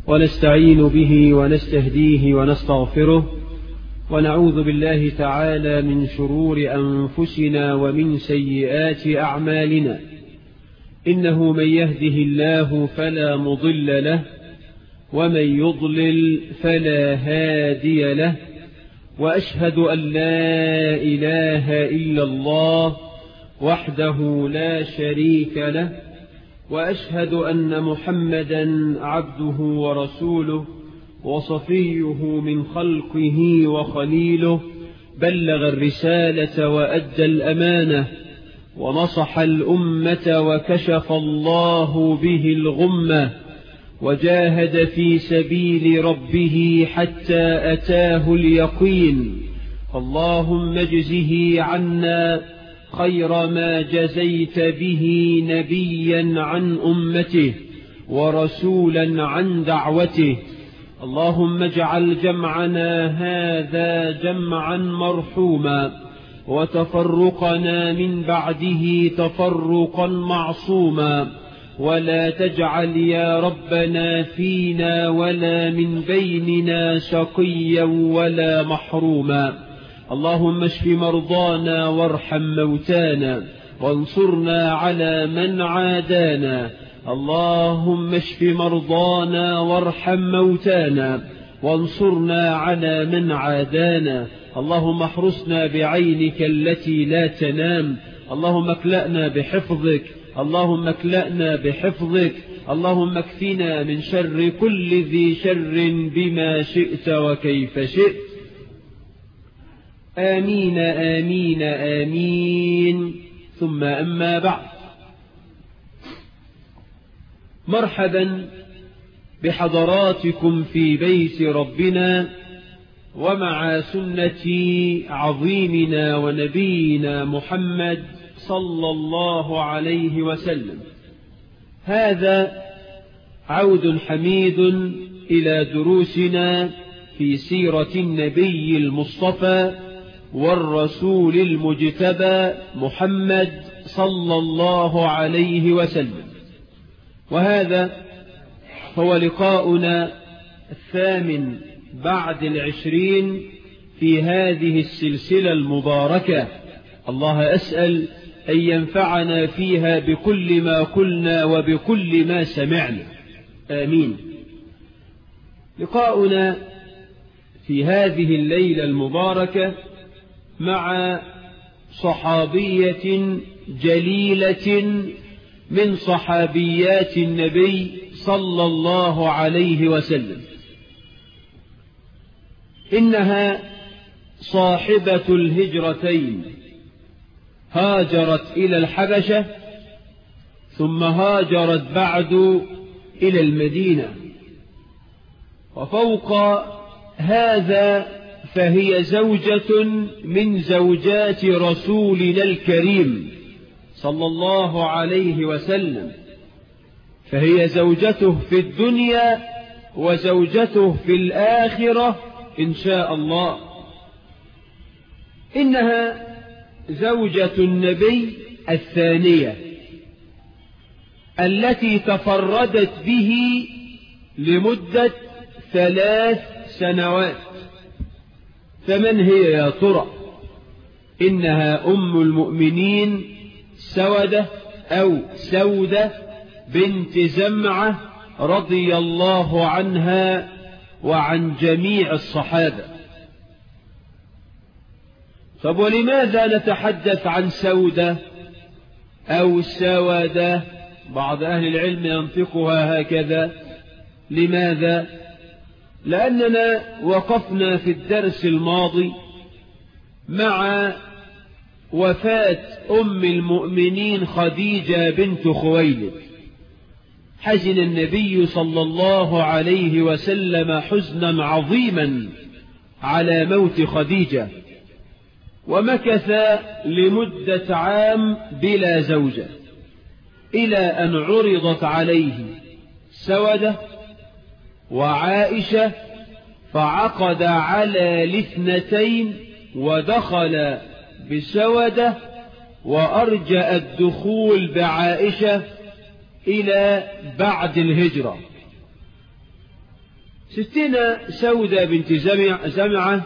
ونستعين به ونستهديه ونستغفره ونعوذ بالله تعالى من شرور أنفسنا ومن سيئات أعمالنا إنه من يهده الله فلا مضل له ومن يضلل فلا هادي له وأشهد أن لا إله إلا الله وحده لا شريك له وأشهد أن محمدا عبده ورسوله وصفيه من خلقه وخليله بلغ الرسالة وأدى الأمانة ونصح الأمة وكشف الله به الغمة وجاهد في سبيل ربه حتى أتاه اليقين اللهم اجزه عنا خير ما جزيت به نبيا عن أمته ورسولا عن دعوته اللهم اجعل جمعنا هذا جمعا مرحوما وتفرقنا من بعده تفرقا معصوما ولا تجعل يا ربنا فينا ولا من بيننا شقيا ولا محروما اللهم اشف مرضانا وارحم موتانا وانصرنا على من عادانا اللهم اشف مرضانا وارحم موتانا وانصرنا على من عادانا اللهم احرسنا بعينك التي لا تنام اللهم اكلأنا بحفظك اللهم اكلأنا بحفظك اللهم اكفنا من شر كل ذي شر بما شئت وكيف شئت آمين آمين آمين ثم أما بعد مرحبا بحضراتكم في بيت ربنا ومع سنة عظيمنا ونبينا محمد صلى الله عليه وسلم هذا عود حميد إلى دروسنا في سيرة النبي المصطفى والرسول المجتبى محمد صلى الله عليه وسلم وهذا هو لقاؤنا الثامن بعد العشرين في هذه السلسلة المباركة الله أسأل أن ينفعنا فيها بكل ما قلنا وبكل ما سمعنا آمين لقاؤنا في هذه الليلة المباركة مع صحابية جليلة من صحابيات النبي صلى الله عليه وسلم إنها صاحبة الهجرتين هاجرت إلى الحبشة ثم هاجرت بعد إلى المدينة وفوق هذا فهي زوجة من زوجات رسولنا الكريم صلى الله عليه وسلم فهي زوجته في الدنيا وزوجته في الآخرة إن شاء الله إنها زوجة النبي الثانية التي تفردت به لمدة ثلاث سنوات فمن هي يا ترى إنها أم المؤمنين سودة أو سودة بنت زمعة رضي الله عنها وعن جميع الصحابة طب ولماذا نتحدث عن سودة أو سودة بعض أهل العلم ينطقها هكذا لماذا لأننا وقفنا في الدرس الماضي مع وفاة أم المؤمنين خديجة بنت خويلد حزن النبي صلى الله عليه وسلم حزنا عظيما على موت خديجة ومكث لمدة عام بلا زوجة إلى أن عرضت عليه سودة وعائشة فعقد على الاثنتين ودخل بسودة وأرجأ الدخول بعائشة إلى بعد الهجرة ستنا سودة بنت زمع زمعة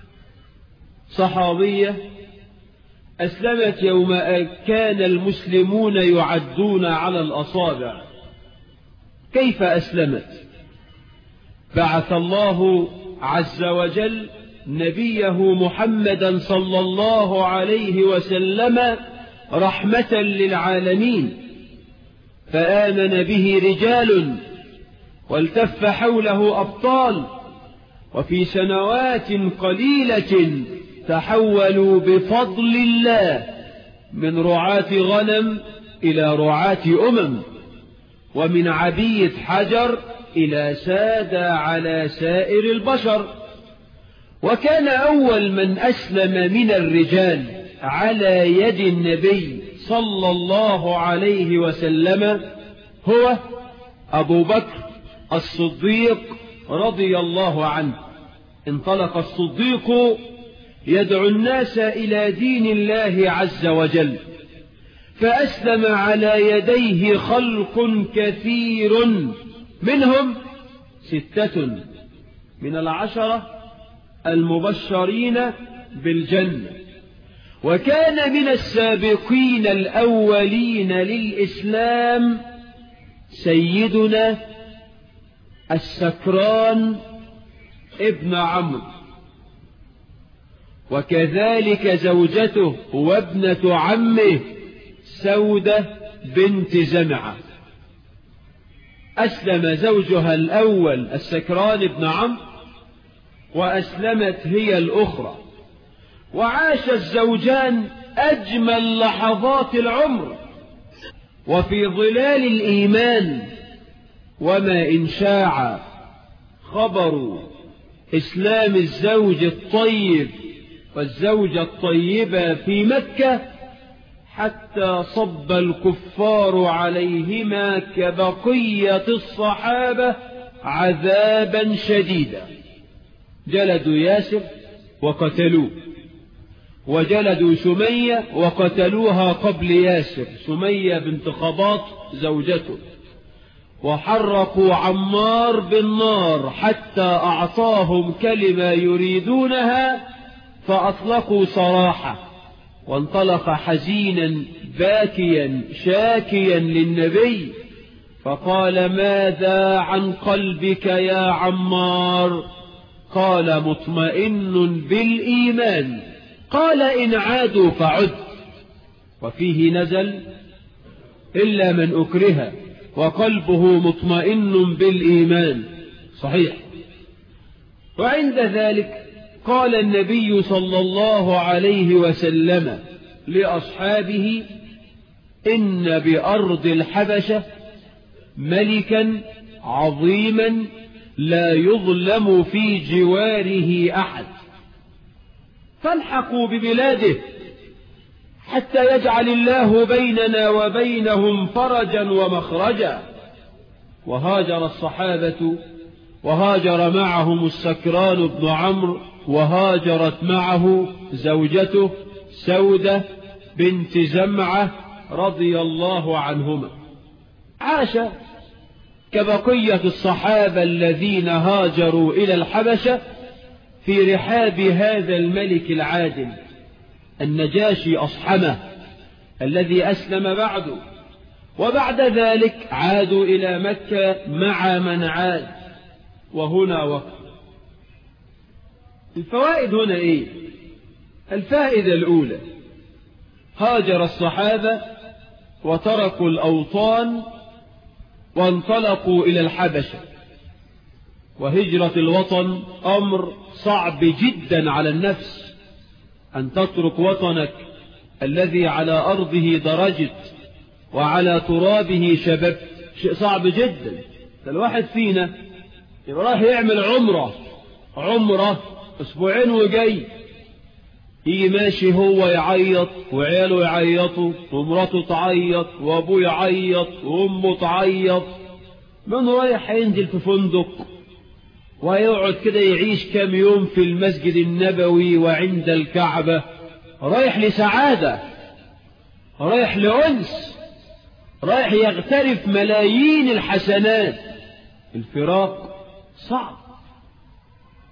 صحابية أسلمت يوم كان المسلمون يعدون على الأصابع كيف أسلمت بعث الله عز وجل نبيه محمدا صلى الله عليه وسلم رحمة للعالمين فآمن به رجال والتف حوله أبطال وفي سنوات قليلة تحولوا بفضل الله من رعاة غنم إلى رعاة أمم ومن عبية حجر إلى سادة على سائر البشر وكان أول من أسلم من الرجال على يد النبي صلى الله عليه وسلم هو أبو بكر الصديق رضي الله عنه انطلق الصديق يدعو الناس إلى دين الله عز وجل فأسلم على يديه خلق كثير منهم ستة من العشرة المبشرين بالجنة وكان من السابقين الأولين للإسلام سيدنا السكران ابن عمرو وكذلك زوجته وابنة عمه سودة بنت زمعة أسلم زوجها الأول السكران بن عمرو وأسلمت هي الأخرى وعاش الزوجان أجمل لحظات العمر وفي ظلال الإيمان وما إن شاع خبر إسلام الزوج الطيب والزوجة الطيبة في مكة حتى صب الكفار عليهما كبقية الصحابة عذابا شديدا جلدوا ياسر وقتلوه وجلدوا سمية وقتلوها قبل ياسر سمية بنت خباط زوجته وحرقوا عمار بالنار حتى أعطاهم كلمة يريدونها فأطلقوا سراحه وانطلق حزينا باكيا شاكيا للنبي فقال ماذا عن قلبك يا عمار قال مطمئن بالإيمان قال إن عادوا فعد وفيه نزل إلا من أكره وقلبه مطمئن بالإيمان صحيح وعند ذلك قال النبي صلى الله عليه وسلم لأصحابه إن بأرض الحبشة ملكا عظيما لا يظلم في جواره أحد فالحقوا ببلاده حتى يجعل الله بيننا وبينهم فرجا ومخرجا وهاجر الصحابة وهاجر معهم السكران بن عمرو وهاجرت معه زوجته سودة بنت زمعة رضي الله عنهما عاش كبقية الصحابة الذين هاجروا إلى الحبشة في رحاب هذا الملك العادل النجاشي أصحمه الذي أسلم بعده وبعد ذلك عادوا إلى مكة مع من عاد وهنا وقت الفوائد هنا إيه الفائدة الأولى هاجر الصحابة وتركوا الأوطان وانطلقوا إلى الحبشة وهجرة الوطن أمر صعب جدا على النفس أن تترك وطنك الذي على أرضه درجت وعلى ترابه شببت شيء صعب جدا الواحد فينا يبقى راح يعمل عمرة عمرة أسبوعين وجاي يجي ماشي هو يعيط وعياله يعيطوا ومراته تعيط وابوه يعيط وامه تعيط من رايح ينزل في فندق ويقعد كده يعيش كام يوم في المسجد النبوي وعند الكعبة رايح لسعادة رايح لأنس رايح يغترف ملايين الحسنات الفراق صعب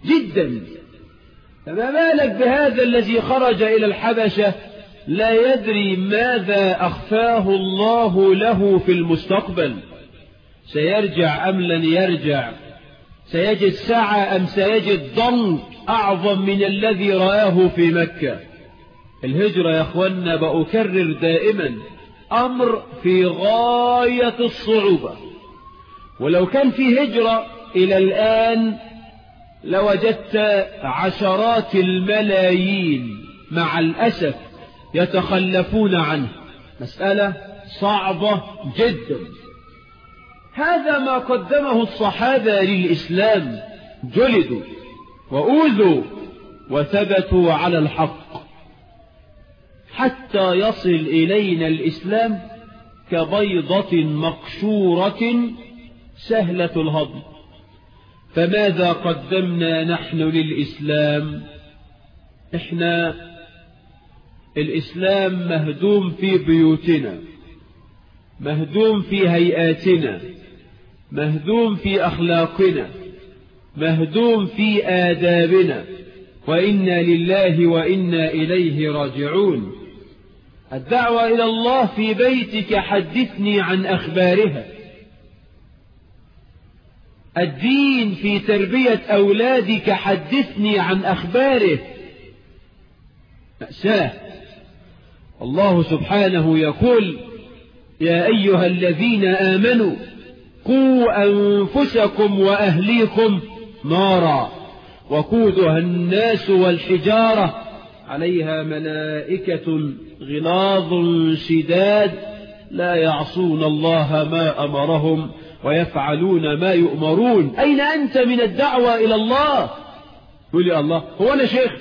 جدا فما بالك بهذا الذي خرج إلى الحبشة لا يدري ماذا أخفاه الله له في المستقبل سيرجع أم لن يرجع سيجد سعة أم سيجد ضنك أعظم من الذي رآه في مكة الهجرة يا أخوانا بأكرر دائما أمر في غاية الصعوبة ولو كان في هجرة إلى الآن لوجدت عشرات الملايين مع الأسف يتخلفون عنه مسألة صعبة جدا هذا ما قدمه الصحابة للإسلام جلدوا وأوذوا وثبتوا على الحق حتى يصل إلينا الإسلام كبيضة مقشورة سهلة الهضم فماذا قدمنا نحن للإسلام إحنا الإسلام مهدوم في بيوتنا مهدوم في هيئاتنا مهدوم في أخلاقنا مهدوم في آدابنا وإنا لله وإنا إليه راجعون الدعوة إلى الله في بيتك حدثني عن أخبارها الدين في تربية أولادك حدثني عن أخباره مأساة الله سبحانه يقول يا أيها الذين آمنوا قوا أنفسكم وأهليكم نارا وقودها الناس والحجارة عليها ملائكة غلاظ شداد لا يعصون الله ما أمرهم ويفعلون ما يؤمرون أين أنت من الدعوة إلى الله يقول لي الله هو أنا شيخ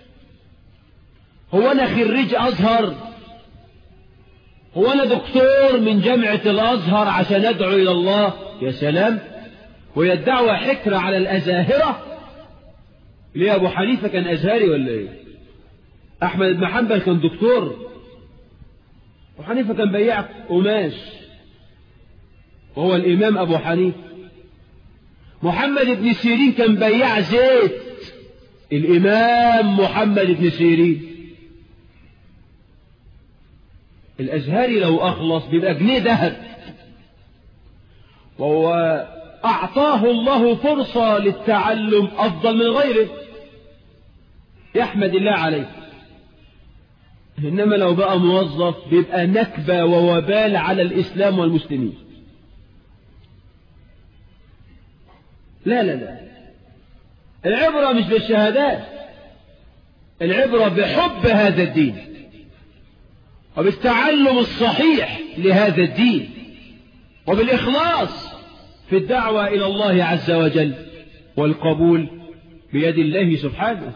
هو أنا خريج أزهر هو أنا دكتور من جامعة الأزهر عشان أدعو إلى الله يا سلام وهي الدعوة حكرة على الأزاهرة ليه أبو حنيفة كان أزهري ولا إيه أحمد بن حنبل كان دكتور وحنيفة كان بياع قماش وهو الإمام أبو حنيفة محمد بن سيرين كان بياع زيت الإمام محمد بن سيرين الأزهري لو أخلص بيبقى جنيه ذهب وهو أعطاه الله فرصة للتعلم أفضل من غيره يحمد الله عليه إنما لو بقى موظف بيبقى نكبة ووبال على الإسلام والمسلمين لا لا لا العبرة مش بالشهادات العبرة بحب هذا الدين وبالتعلم الصحيح لهذا الدين وبالإخلاص في الدعوة إلى الله عز وجل والقبول بيد الله سبحانه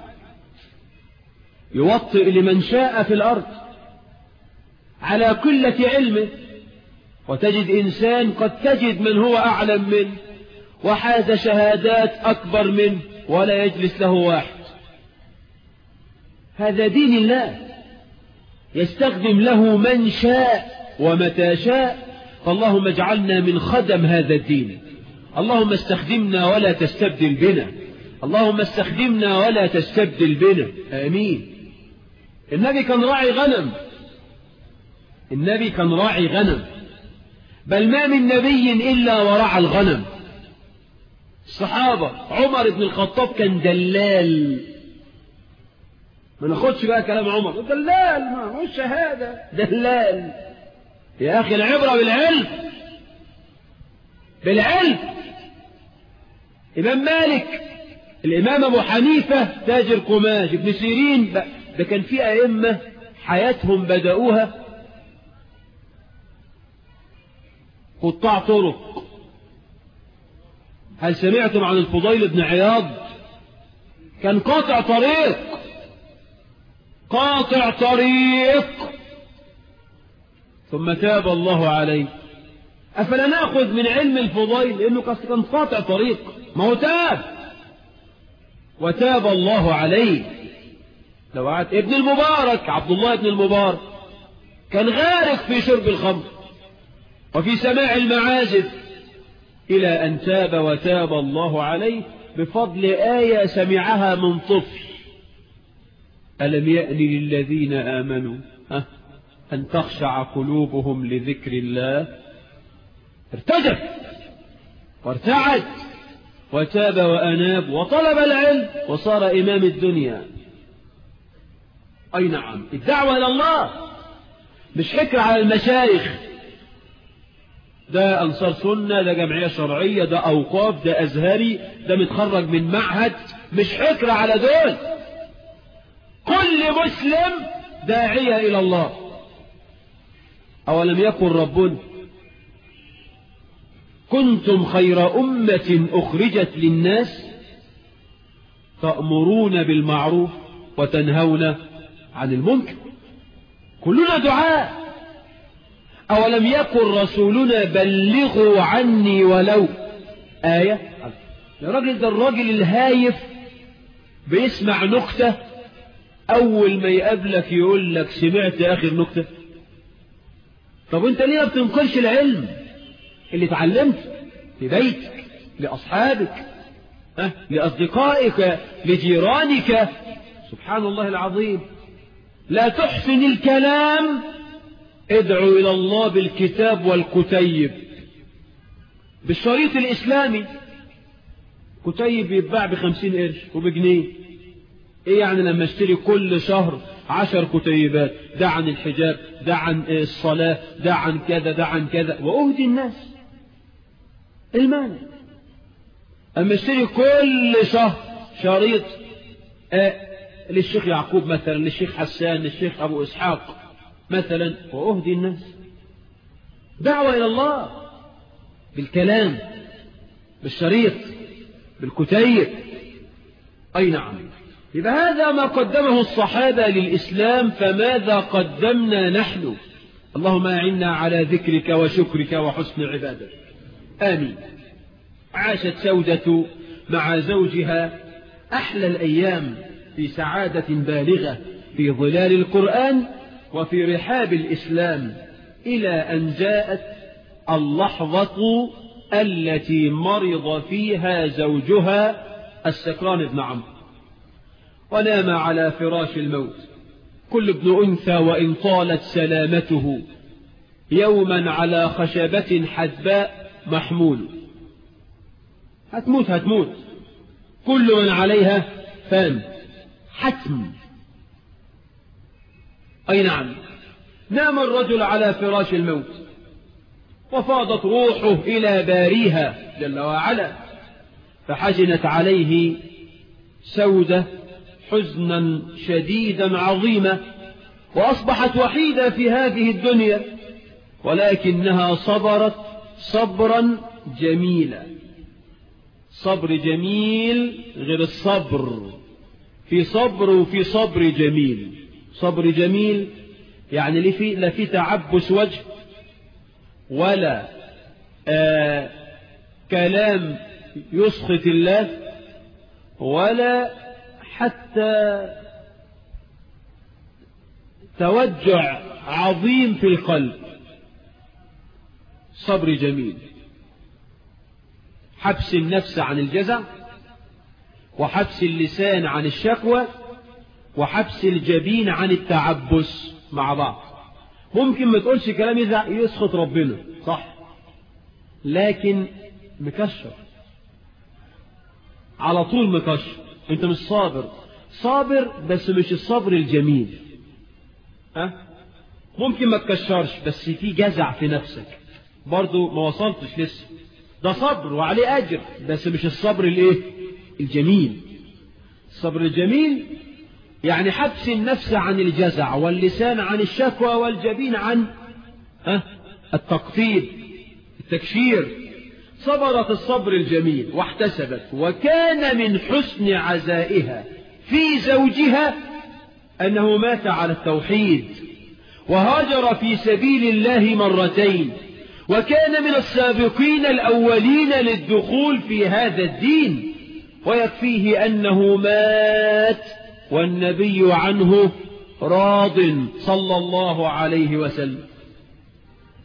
يوطئ لمن شاء في الأرض على قلة علمه وتجد إنسان قد تجد من هو أعلم منه وحاز شهادات أكبر منه ولا يجلس له واحد هذا دين الله يستخدم له من شاء ومتى شاء فاللهم اجعلنا من خدم هذا الدين اللهم استخدمنا ولا تستبدل بنا اللهم استخدمنا ولا تستبدل بنا آمين النبي كان راعي غنم النبي كان راعي غنم بل ما من نبي إلا ورعى الغنم الصحابة عمر بن الخطاب كان دلال ما ناخدش بقى كلام عمر دلال ما هو الشهادة دلال يا أخي العبرة بالعلم بالعلم إمام مالك الإمام أبو حنيفة تاجر قماش ابن سيرين ده كان في أئمة حياتهم بدأوها قطاع طرق هل سمعتم عن الفضيل بن عياض كان قاطع طريق قاطع طريق ثم تاب الله عليه أفلا نأخذ من علم الفضيل لأنه كان قاطع طريق ما هو تاب وتاب الله عليه لو قعدت ابن المبارك عبد الله بن المبارك كان غارق في شرب الخمر وفي سماع المعازف إلى أن تاب وتاب الله عليه بفضل آية سمعها من طفل ألم يأن للذين آمنوا ها أن تخشع قلوبهم لذكر الله ارتجف وارتعد وتاب وأناب وطلب العلم وصار إمام الدنيا أي نعم الدعوة إلى الله مش حكر على المشايخ ده أنصار سنة ده جمعية شرعية ده أوقاف ده أزهري ده متخرج من معهد مش حكر على دول كل مسلم داعية إلى الله أولم يكن ربنا كنتم خير أمة أخرجت للناس تأمرون بالمعروف وتنهون عن المنكر كلنا دعاء أولم يكن رسولنا بلغوا عني ولو آية يا راجل ده الراجل الهايف بيسمع نكتة أول ما يقابلك يقول لك سمعت آخر نكتة طب وانت ليه ما بتنقلش العلم اللي اتعلمته في بيتك لأصحابك ها؟ لأصدقائك لجيرانك سبحان الله العظيم لا تحسن الكلام ادعو إلى الله بالكتاب والكتيب بالشريط الإسلامي كتيب يتباع بخمسين قرش وبجنيه ايه يعني لما اشتري كل شهر عشر كتيبات ده عن الحجاب ده عن الصلاة ده عن كذا ده عن كذا وأهدي الناس المانع أما اشتري كل شهر شريط آه للشيخ يعقوب مثلا للشيخ حسان للشيخ أبو إسحاق مثلا وأهدي الناس دعوة إلى الله بالكلام بالشريط بالكتيب أي نعم يبقى هذا ما قدمه الصحابة للإسلام فماذا قدمنا نحن اللهم أعنا على ذكرك وشكرك وحسن عبادتك آمين عاشت سودة مع زوجها أحلى الأيام في سعادة بالغة في ظلال القرآن وفي رحاب الإسلام إلى أن جاءت اللحظة التي مرض فيها زوجها السكران بن عمرو ونام على فراش الموت كل ابن أنثى وإن طالت سلامته يوما على خشبة حدباء محمول هتموت هتموت كل من عليها فان حتم أي نعم نام الرجل على فراش الموت وفاضت روحه إلى باريها جل وعلا فحزنت عليه سودة حزنا شديدا عظيما وأصبحت وحيدة في هذه الدنيا ولكنها صبرت صبرا جميلا صبر جميل غير الصبر في صبر وفي صبر جميل صبر جميل يعني لا في لا في تعبس وجه ولا آه كلام يسخط الله ولا حتى توجع عظيم في القلب صبر جميل حبس النفس عن الجزع وحبس اللسان عن الشكوى وحبس الجبين عن التعبس مع بعض ممكن ما تقولش كلام يسخط ربنا صح لكن مكشر على طول مكشر انت مش صابر صابر بس مش الصبر الجميل ها ممكن ما تكشرش بس في جزع في نفسك برضو ما وصلتش لسه ده صبر وعليه أجر بس مش الصبر الايه الجميل الصبر الجميل يعني حبس النفس عن الجزع واللسان عن الشكوى والجبين عن ها التقطيب التكشير صبرت الصبر الجميل واحتسبت وكان من حسن عزائها في زوجها أنه مات على التوحيد وهاجر في سبيل الله مرتين وكان من السابقين الأولين للدخول في هذا الدين ويكفيه أنه مات والنبي عنه راض صلى الله عليه وسلم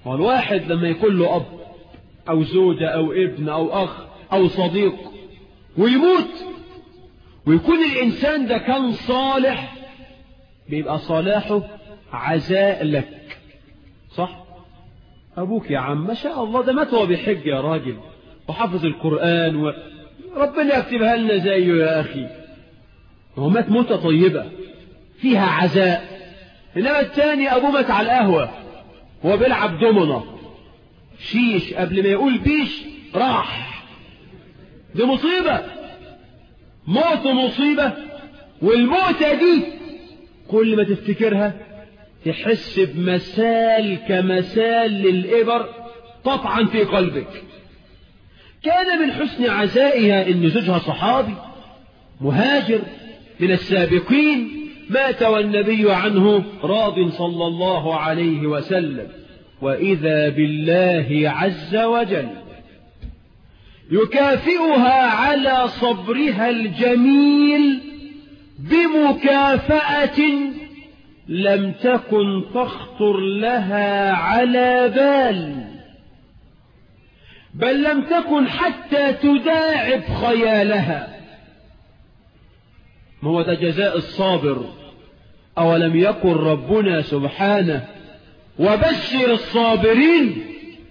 والواحد لما يكون له أب أو زوجة أو ابن أو أخ أو صديق ويموت ويكون الإنسان ده كان صالح بيبقى صلاحه عزاء لك صح أبوك يا عم ما شاء الله ده مات وهو بيحج يا راجل وحفظ القرآن و... ربنا يكتبها لنا زيه يا أخي هو مات موتة طيبة فيها عزاء إنما التاني أبوه مات على القهوة وهو بيلعب دومنا شيش قبل ما يقول بيش راح دي مصيبة موت مصيبة والموتة دي كل ما تفتكرها تحس بمسال كمسال للإبر تطعن في قلبك كان من حسن عزائها إن زوجها صحابي مهاجر من السابقين مات والنبي عنه راض صلى الله عليه وسلم وإذا بالله عز وجل يكافئها على صبرها الجميل بمكافأة لم تكن تخطر لها على بال بل لم تكن حتى تداعب خيالها ما هو ده جزاء الصابر أولم يكن ربنا سبحانه وبشر الصابرين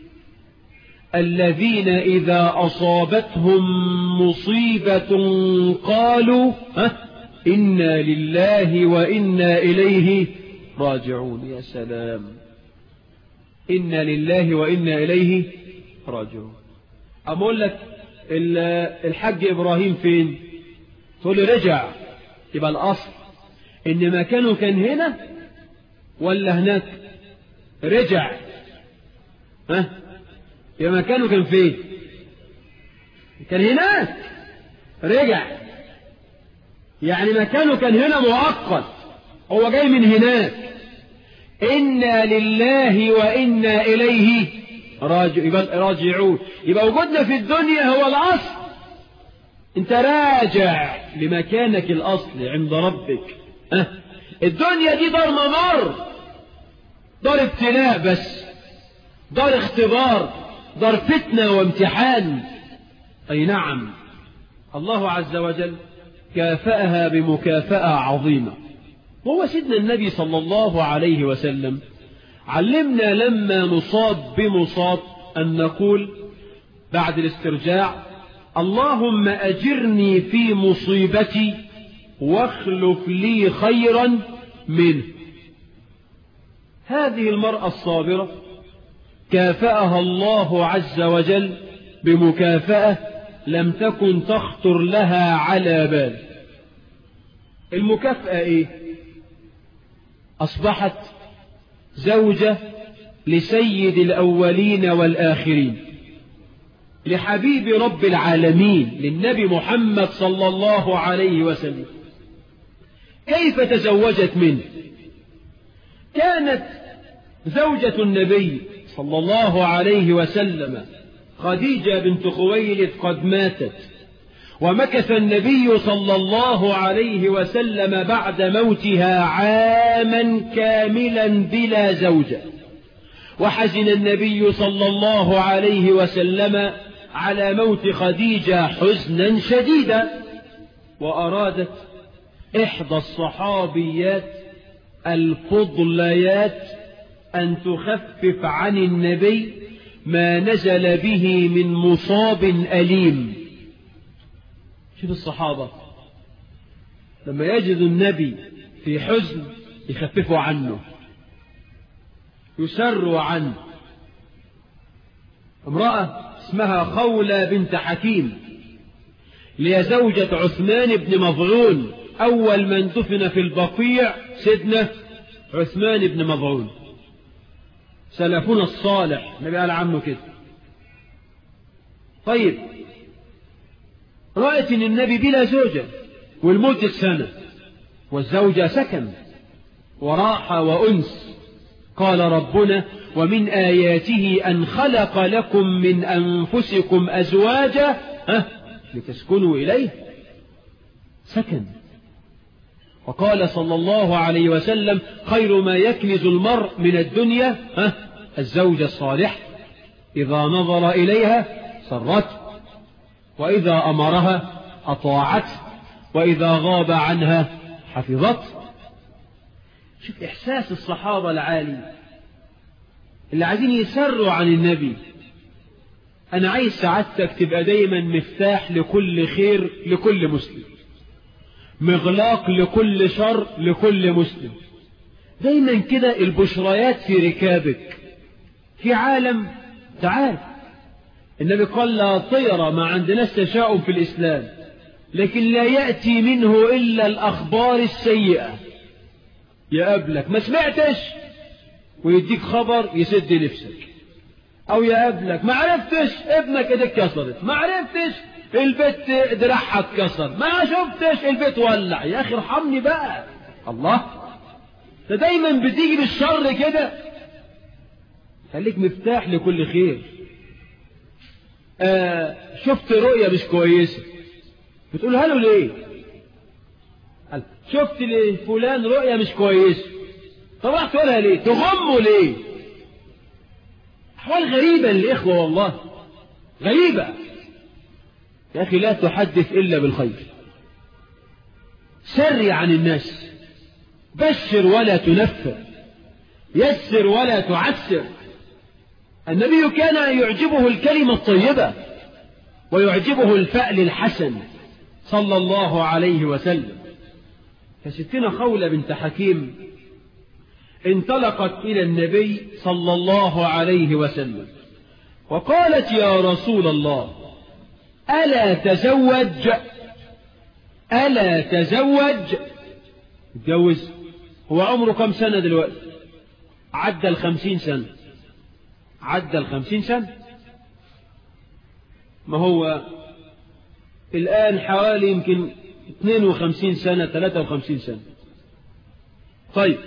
الذين إذا أصابتهم مصيبة قالوا ها إنا لله وإنا إليه راجعون يا سلام إنا لله وإنا إليه راجعون أقول لك الحج إبراهيم فين تقول لي رجع يبقى الأصل إن مكانه كان هنا ولا هناك رجع ها يبقى مكانه كان فين كان هناك رجع يعني مكانه كان هنا مؤقت هو جاي من هناك إنا لله وإنا إليه راجع يبقى راجعون يبقى وجودنا في الدنيا هو الأصل أنت راجع لمكانك الأصلي عند ربك أه؟ الدنيا دي دار ممر دار ابتلاء بس دار اختبار دار فتنة وامتحان أي نعم الله عز وجل كافأها بمكافأة عظيمة وهو سيدنا النبي صلى الله عليه وسلم علمنا لما نصاب بمصاب أن نقول بعد الاسترجاع اللهم أجرني في مصيبتي واخلف لي خيرا منه هذه المرأة الصابرة كافأها الله عز وجل بمكافأة لم تكن تخطر لها على بال المكافأة ايه اصبحت زوجة لسيد الاولين والاخرين لحبيب رب العالمين للنبي محمد صلى الله عليه وسلم كيف تزوجت منه كانت زوجة النبي صلى الله عليه وسلم خديجة بنت خويلد قد ماتت ومكث النبي صلى الله عليه وسلم بعد موتها عاما كاملا بلا زوجة وحزن النبي صلى الله عليه وسلم على موت خديجة حزنا شديدا وأرادت إحدى الصحابيات الفضليات أن تخفف عن النبي ما نزل به من مصاب أليم شوف الصحابة لما يجد النبي في حزن يخففوا عنه يسروا عنه امرأة اسمها خولة بنت حكيم لي زوجة عثمان بن مظعون أول من دفن في البقيع سيدنا عثمان بن مظعون سلفنا الصالح النبي قال عنه كده طيب رأت ان النبي بلا زوجة والمدة سنة والزوجة سكن وراحة وأنس قال ربنا ومن آياته أن خلق لكم من أنفسكم أزواجا ها لتسكنوا إليه سكن وقال صلى الله عليه وسلم خير ما يكنز المرء من الدنيا ها الزوجة الصالح إذا نظر إليها سرته وإذا أمرها أطاعته وإذا غاب عنها حفظته شوف إحساس الصحابة العالي اللي عايزين يسروا عن النبي أنا عايز سعادتك تبقى دايما مفتاح لكل خير لكل مسلم مغلاق لكل شر لكل مسلم دايما كده البشريات في ركابك في عالم تعال النبي قال لا طير ما عندناش تشاؤم في الإسلام لكن لا يأتي منه إلا الأخبار السيئة يقابلك ما سمعتش ويديك خبر يسد نفسك أو يقابلك ما عرفتش ابنك ايدك كسرت ما عرفتش البيت دراعها اتكسر ما شفتش البيت ولع يا أخي ارحمني بقى الله ده دايما بتيجي بالشر كده خليك مفتاح لكل خير آه شفت رؤية مش كويسة بتقولها له ليه قال شفت لفلان رؤية مش كويسة طب راح تقولها ليه تغمه ليه أحوال غريبة للإخوة والله غريبة يا أخي لا تحدث إلا بالخير سري عن الناس بشر ولا تنفر يسر ولا تعسر النبي كان يعجبه الكلمة الطيبة ويعجبه الفأل الحسن صلى الله عليه وسلم فستنا خولة بنت حكيم انطلقت إلى النبي صلى الله عليه وسلم وقالت يا رسول الله ألا تزوج ألا تزوج اتجوز هو عمره كم سنة دلوقتي عدى الخمسين سنة عدى الخمسين سنة ما هو الآن حوالي يمكن 52 سنة 53 سنة طيب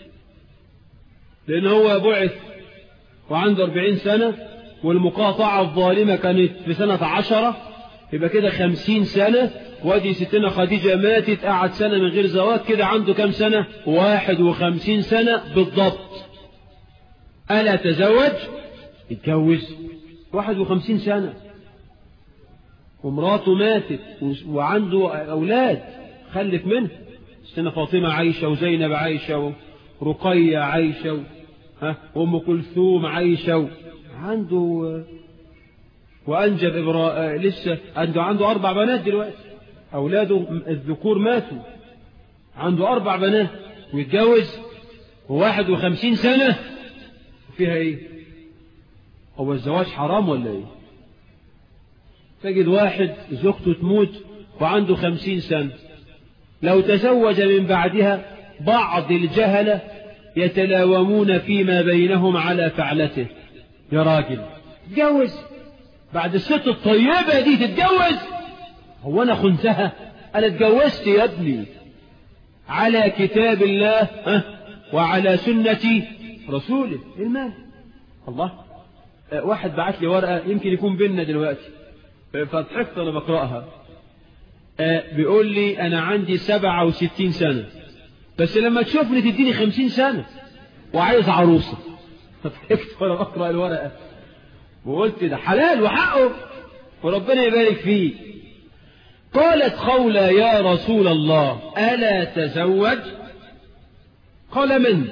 لأن هو بعث وعنده 40 سنة والمقاطعة الظالمة كانت في سنة عشرة يبقى كده 50 سنة وادي ستنا خديجة ماتت قعد سنة من غير زواج كده عنده كم سنة 51 سنة بالضبط ألا تزوج اتجوز 51 سنة ومراته ماتت وعنده أولاد خلف منه سنة فاطمة عايشة وزينب عايشة ورقية عايشة ها وأم كلثوم عايشة عنده وأنجب إبراء لسه عنده عنده أربع بنات دلوقتي أولاده الذكور ماتوا عنده أربع بنات ويتجوز وواحد وخمسين سنة فيها إيه هو الزواج حرام ولا إيه تجد واحد زوجته تموت وعنده خمسين سنة لو تزوج من بعدها بعض الجهلة يتلاومون فيما بينهم على فعلته يا راجل تتجوز بعد الست الطيبة دي تتجوز هو أنا خنتها أنا اتجوزت يا ابني على كتاب الله وعلى سنة رسوله المال الله واحد بعت لي ورقة يمكن يكون بيننا دلوقتي فضحكت أنا بقرأها بيقول لي أنا عندي سبعة وستين سنة بس لما تشوفني تديني خمسين سنة وعايز عروسة فضحكت وأنا بقرأ الورقة وقلت ده حلال وحقه وربنا يبارك فيه قالت خولة يا رسول الله ألا تزوج قال من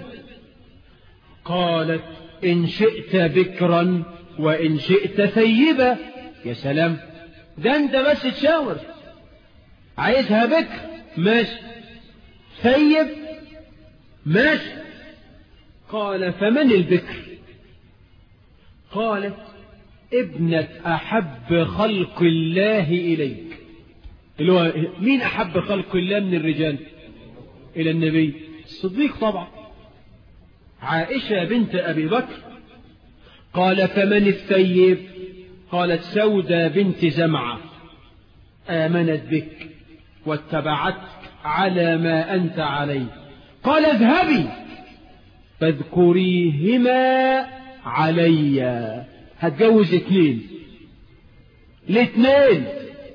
قالت إن شئت بكرا وإن شئت ثيبا يا سلام ده أنت بس تشاور عايزها بكر ماشي ثيب ماشي قال فمن البكر قالت ابنة أحب خلق الله إليك اللي هو مين أحب خلق الله من الرجال إلى النبي الصديق طبعا عائشة بنت أبي بكر قال فمن الثيب قالت سودة بنت زمعة آمنت بك واتبعتك على ما أنت عليه قال اذهبي فاذكريهما علي هتجوز اتنين الاتنين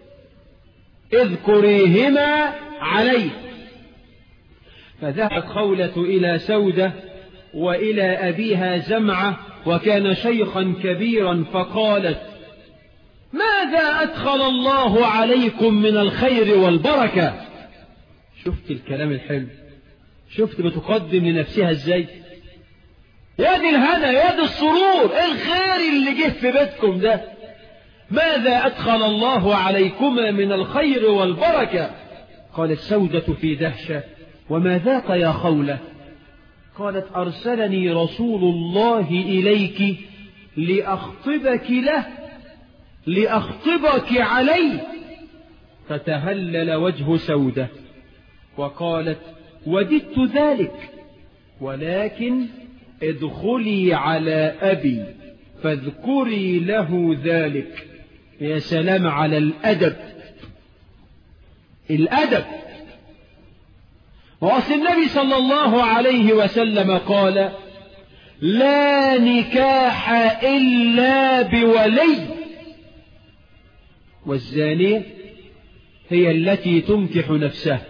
اذكريهما علي فذهبت خولة إلى سودة وإلى أبيها زمعة وكان شيخا كبيرا فقالت ماذا أدخل الله عليكم من الخير والبركة شفت الكلام الحلو شفت بتقدم لنفسها ازاي يا دي الهنا يا دي السرور الخير اللي جه في بيتكم ده ماذا أدخل الله عليكما من الخير والبركة قالت سودة في دهشة وما ذاك يا خولة قالت أرسلني رسول الله إليك لأخطبك له لأخطبك عليه فتهلل وجه سودة وقالت وددت ذلك ولكن ادخلي على أبي فاذكري له ذلك يا سلام على الأدب الأدب وأصل النبي صلى الله عليه وسلم قال لا نكاح إلا بولي والزانية هي التي تنكح نفسها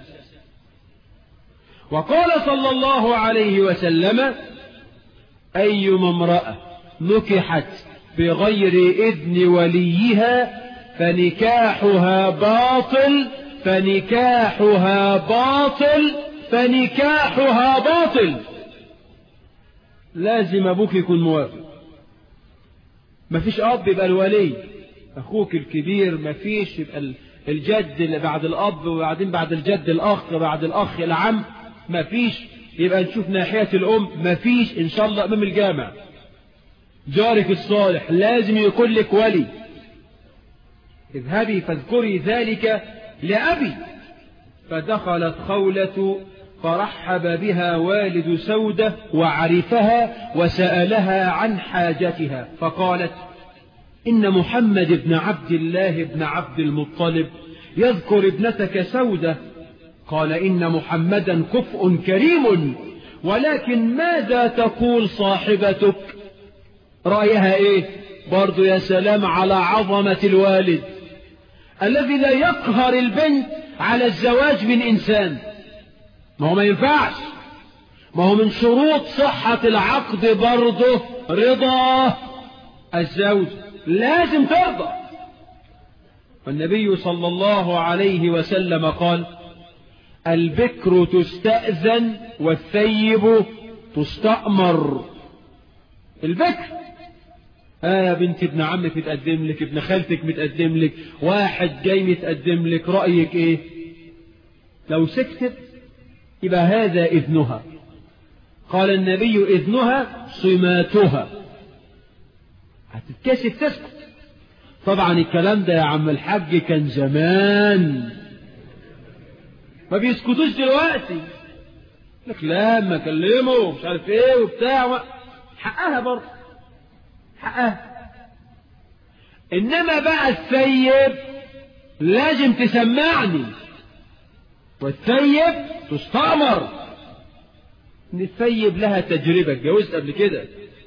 وقال صلى الله عليه وسلم أيما امرأة نكحت بغير إذن وليها فنكاحها باطل فنكاحها باطل فنكاحها باطل لازم أبوك يكون موافق مفيش أب يبقى الولي أخوك الكبير مفيش يبقى الجد اللي بعد الأب وبعدين بعد الجد الأخ بعد الأخ العم مفيش يبقى نشوف ناحية الأم مفيش إن شاء الله أمام الجامع جارك الصالح لازم يكون لك ولي اذهبي فاذكري ذلك لأبي فدخلت خولة فرحب بها والد سودة وعرفها وسألها عن حاجتها فقالت إن محمد بن عبد الله بن عبد المطلب يذكر ابنتك سودة قال إن محمدا كفء كريم ولكن ماذا تقول صاحبتك رأيها إيه برضو يا سلام على عظمة الوالد الذي لا يقهر البنت على الزواج من إنسان ما هو ما ينفعش ما هو من شروط صحة العقد برضه رضا الزوج لازم ترضى والنبي صلى الله عليه وسلم قال البكر تستأذن والثيب تستأمر البكر آه يا بنت ابن عمك متقدم لك ابن خالتك متقدم لك واحد جاي متقدم لك رأيك ايه لو سكتت يبقى هذا إذنها قال النبي إذنها صماتها هتتكسف تسكت طبعا الكلام ده يا عم الحاج كان زمان ما بيسكتوش دلوقتي لك لا ما كلمه مش عارف ايه وبتاع حقها برضه حقها انما بقى الثيب لازم تسمعني والثيب تستأمر ان الثيب لها تجربة اتجوزت قبل كده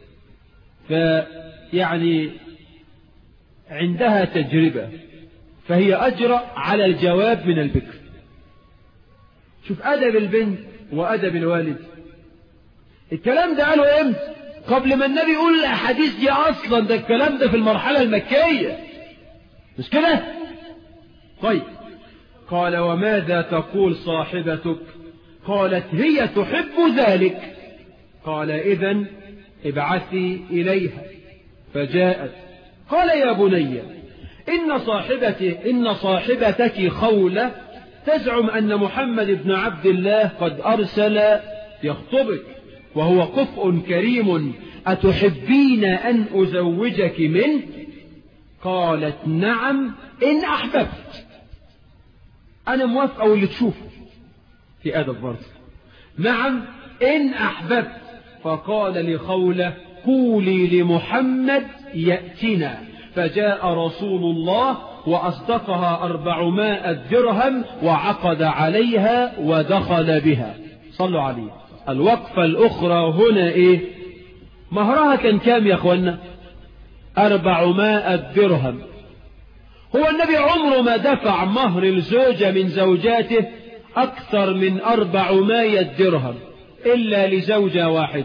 فيعني عندها تجربة فهي أجرأ على الجواب من البكر شوف أدب البنت وأدب الوالد الكلام ده قاله امتى قبل ما النبي يقول الأحاديث دي أصلا ده الكلام ده في المرحلة المكية مش كده طيب قال وماذا تقول صاحبتك قالت هي تحب ذلك قال إذا ابعثي إليها فجاءت قال يا بني إن صاحبتي إن صاحبتك خولة تزعم أن محمد بن عبد الله قد أرسل يخطبك وهو كفء كريم أتحبين أن أزوجك منه قالت نعم إن أحببت أنا موافقة واللي تشوفه في أدب برضه نعم إن أحببت فقال لخولة قولي لمحمد يأتنا فجاء رسول الله وأصدقها أربعمائة درهم وعقد عليها ودخل بها صلوا عليه الوقفة الأخرى هنا إيه مهرها كان كام يا أخوانا أربعمائة درهم هو النبي عمره ما دفع مهر الزوجة من زوجاته أكثر من أربعمائة درهم إلا لزوجة واحد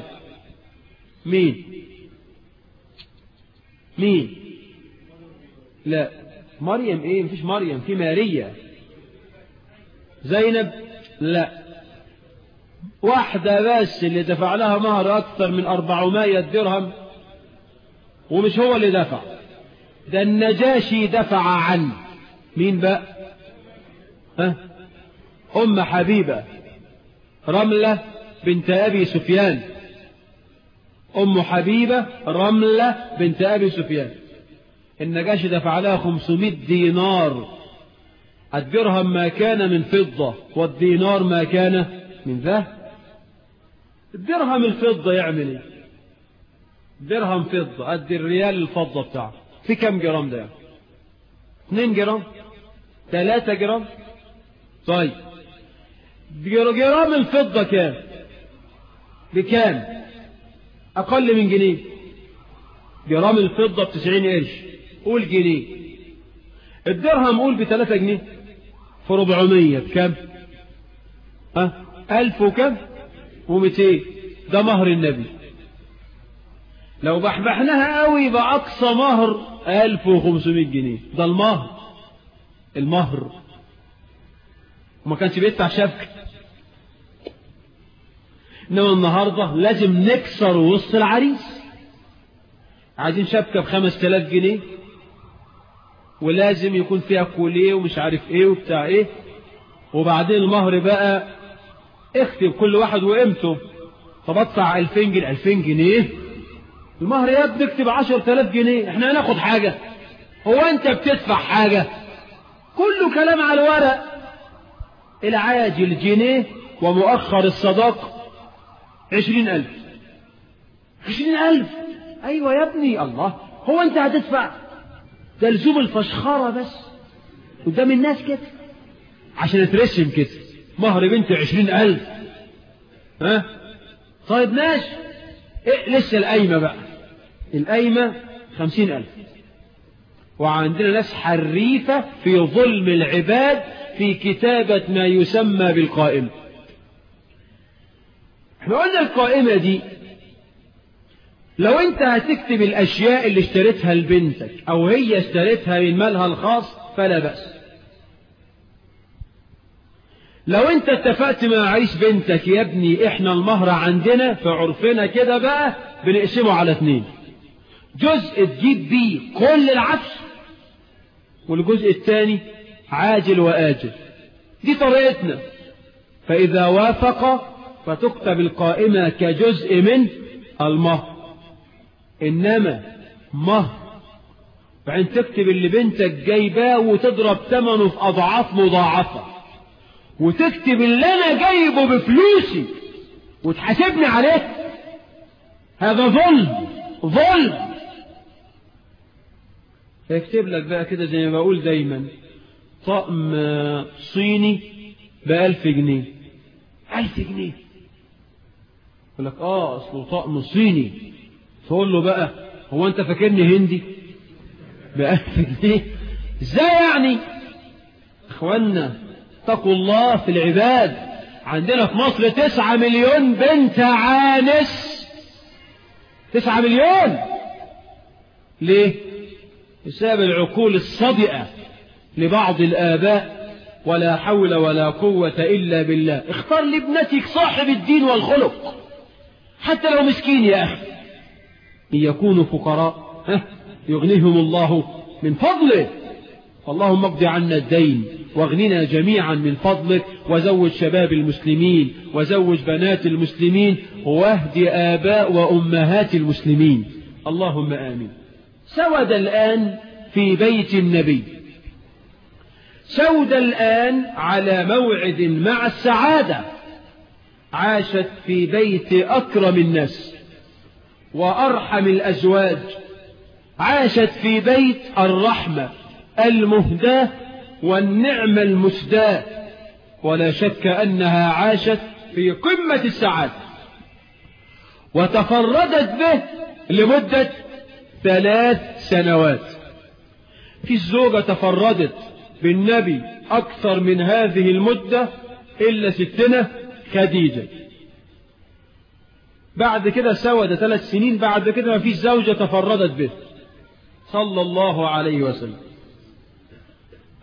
مين مين لا مريم ايه مفيش مريم في ماريا زينب لا واحدة بس اللي دفع لها مهر أكثر من 400 درهم ومش هو اللي دفع ده النجاشي دفع عنه مين بقى ها أم حبيبة رملة بنت أبي سفيان أم حبيبة رملة بنت أبي سفيان النجاشي دفع لها 500 دينار الدرهم ما كان من فضة والدينار ما كان من ذهب الدرهم الفضة يعمل ايه درهم فضة قد الريال الفضة بتاعه في كم جرام ده 2 جرام 3 جرام طيب جرام الفضة كام بكام أقل من جنيه جرام الفضة بتسعين قرش قول جنيه الدرهم قول بثلاثة جنيه في ربعمية بكام ها ألف وكم ومتين ده مهر النبي لو بحبحناها قوي يبقى أقصى مهر ألف وخمسمائة جنيه ده المهر المهر وما كانش بيدفع شبكة إنما النهاردة لازم نكسر وسط العريس عايزين شبكة بخمس تلاف جنيه ولازم يكون فيها كوليه ومش عارف ايه وبتاع ايه وبعدين المهر بقى اكتب كل واحد وقيمته طب ادفع 2000 جنيه 2000 جنيه المهر يا ابني اكتب 10000 جنيه احنا هناخد حاجة هو انت بتدفع حاجة كله كلام على الورق العاجل جنيه ومؤخر الصداق عشرين ألف عشرين ألف أيوة يا ابني الله هو أنت هتدفع ده لزوم الفشخرة بس قدام الناس كده عشان ترسم كده مهر بنت عشرين ألف ها طيب ماشي إيه لسه القايمة بقى القايمة خمسين ألف وعندنا ناس حريفة في ظلم العباد في كتابة ما يسمى بالقائمة احنا قلنا القائمة دي لو انت هتكتب الاشياء اللي اشتريتها لبنتك او هي اشتريتها من مالها الخاص فلا بأس لو انت اتفقت مع عريس بنتك يا ابني احنا المهر عندنا في عرفنا كده بقى بنقسمه على اتنين جزء تجيب بيه كل العفش والجزء الثاني عاجل وآجل دي طريقتنا فإذا وافق فتكتب القائمة كجزء من المهر إنما مهر بعدين تكتب اللي بنتك جايباه وتضرب ثمنه في أضعاف مضاعفة وتكتب اللي أنا جايبه بفلوسي وتحاسبني عليه هذا ظلم ظلم يكتب لك بقى كده زي ما بقول دايما طقم صيني بألف جنيه ألف جنيه يقول لك اه اصله طقم صيني تقول له بقى هو انت فاكرني هندي بألف جنيه ازاي يعني اخوانا اتقوا الله في العباد عندنا في مصر تسعة مليون بنت عانس تسعة مليون ليه بسبب العقول الصدئة لبعض الآباء ولا حول ولا قوة إلا بالله اختار لابنتك صاحب الدين والخلق حتى لو مسكين يا أخي إن يكونوا فقراء يغنيهم الله من فضله اللهم اقض عنا الدين واغننا جميعا من فضلك وزوج شباب المسلمين وزوج بنات المسلمين واهد آباء وأمهات المسلمين اللهم آمين سود الآن في بيت النبي سود الآن على موعد مع السعادة عاشت في بيت أكرم الناس وأرحم الأزواج عاشت في بيت الرحمة المهداة والنعمة المسداة ولا شك أنها عاشت في قمة السعادة وتفردت به لمدة ثلاث سنوات في الزوجة تفردت بالنبي أكثر من هذه المدة إلا ستنا خديجة بعد كده سود ثلاث سنين بعد كده ما فيش زوجة تفردت به صلى الله عليه وسلم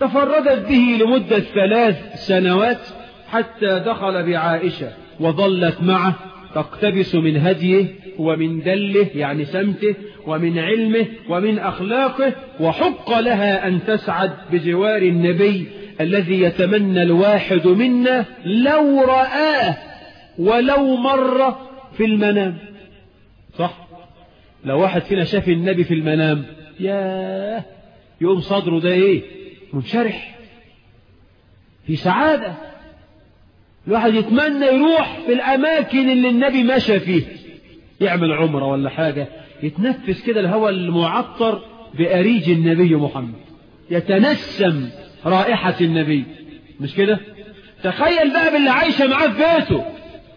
تفردت به لمدة ثلاث سنوات حتى دخل بعائشة وظلت معه تقتبس من هديه ومن دله يعني سمته ومن علمه ومن أخلاقه وحق لها أن تسعد بجوار النبي الذي يتمنى الواحد منا لو رآه ولو مر في المنام صح لو واحد فينا شاف النبي في المنام ياه يقوم صدره ده ايه منشرح في سعادة الواحد يتمنى يروح في الأماكن اللي النبي مشى فيها يعمل عمرة ولا حاجة يتنفس كده الهواء المعطر بأريج النبي محمد يتنسم رائحة النبي مش كده تخيل بقى باللي عايشة معاه في بيته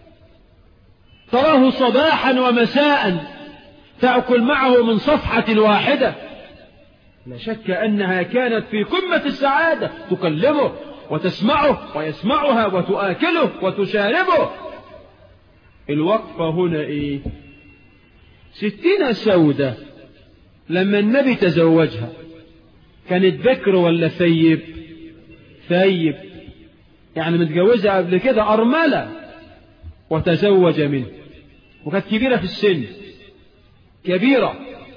تراه صباحا ومساء تأكل معه من صفحة واحدة لا شك أنها كانت في قمة السعادة تكلمه وتسمعه ويسمعها وتآكله وتشاربه الوقفة هنا إيه ستين سودة لما النبي تزوجها كانت بكر ولا ثيب ثيب يعني متجوزها قبل كده أرملة وتزوج منه وكانت كبيرة في السن كبيرة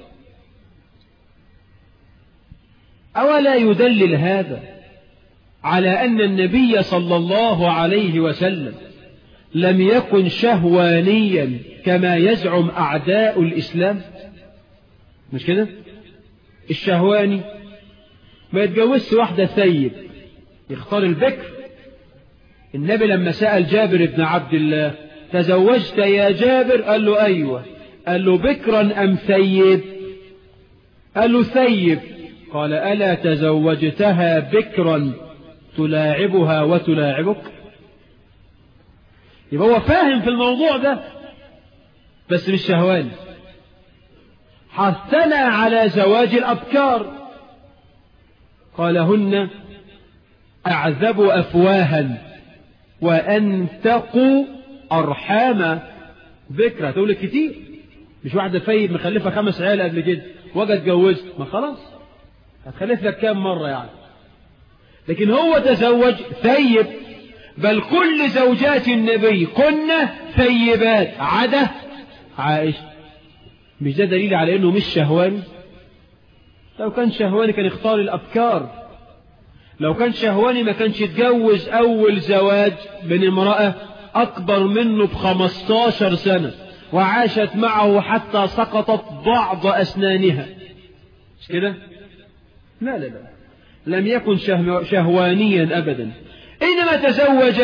أولا يدلل هذا على أن النبي صلى الله عليه وسلم لم يكن شهوانيا كما يزعم أعداء الإسلام مش كده الشهواني ما يتجوزش واحدة ثيب يختار البكر النبي لما سأل جابر بن عبد الله تزوجت يا جابر قال له أيوة قال له بكرا أم ثيب قال له ثيب قال ألا تزوجتها بكرا تلاعبها وتلاعبك يبقى هو فاهم في الموضوع ده بس مش شهواني حثنا على زواج الأبكار قال هن أعذب أفواها وأنتقوا أرحاما ذكرى تقول كتير مش واحدة فايد مخلفة خمس عيال قبل كده وجد اتجوزت ما خلاص هتخلف لك كام مرة يعني لكن هو تزوج ثيب بل كل زوجات النبي كن ثيبات عدا عائشة مش ده دليل على انه مش شهواني لو كان شهواني كان اختار الابكار لو كان شهواني ما كانش يتجوز اول زواج من امرأة اكبر منه بخمستاشر سنة وعاشت معه حتى سقطت بعض اسنانها مش كده لا لا لا لم يكن شهوانيا ابدا انما تزوج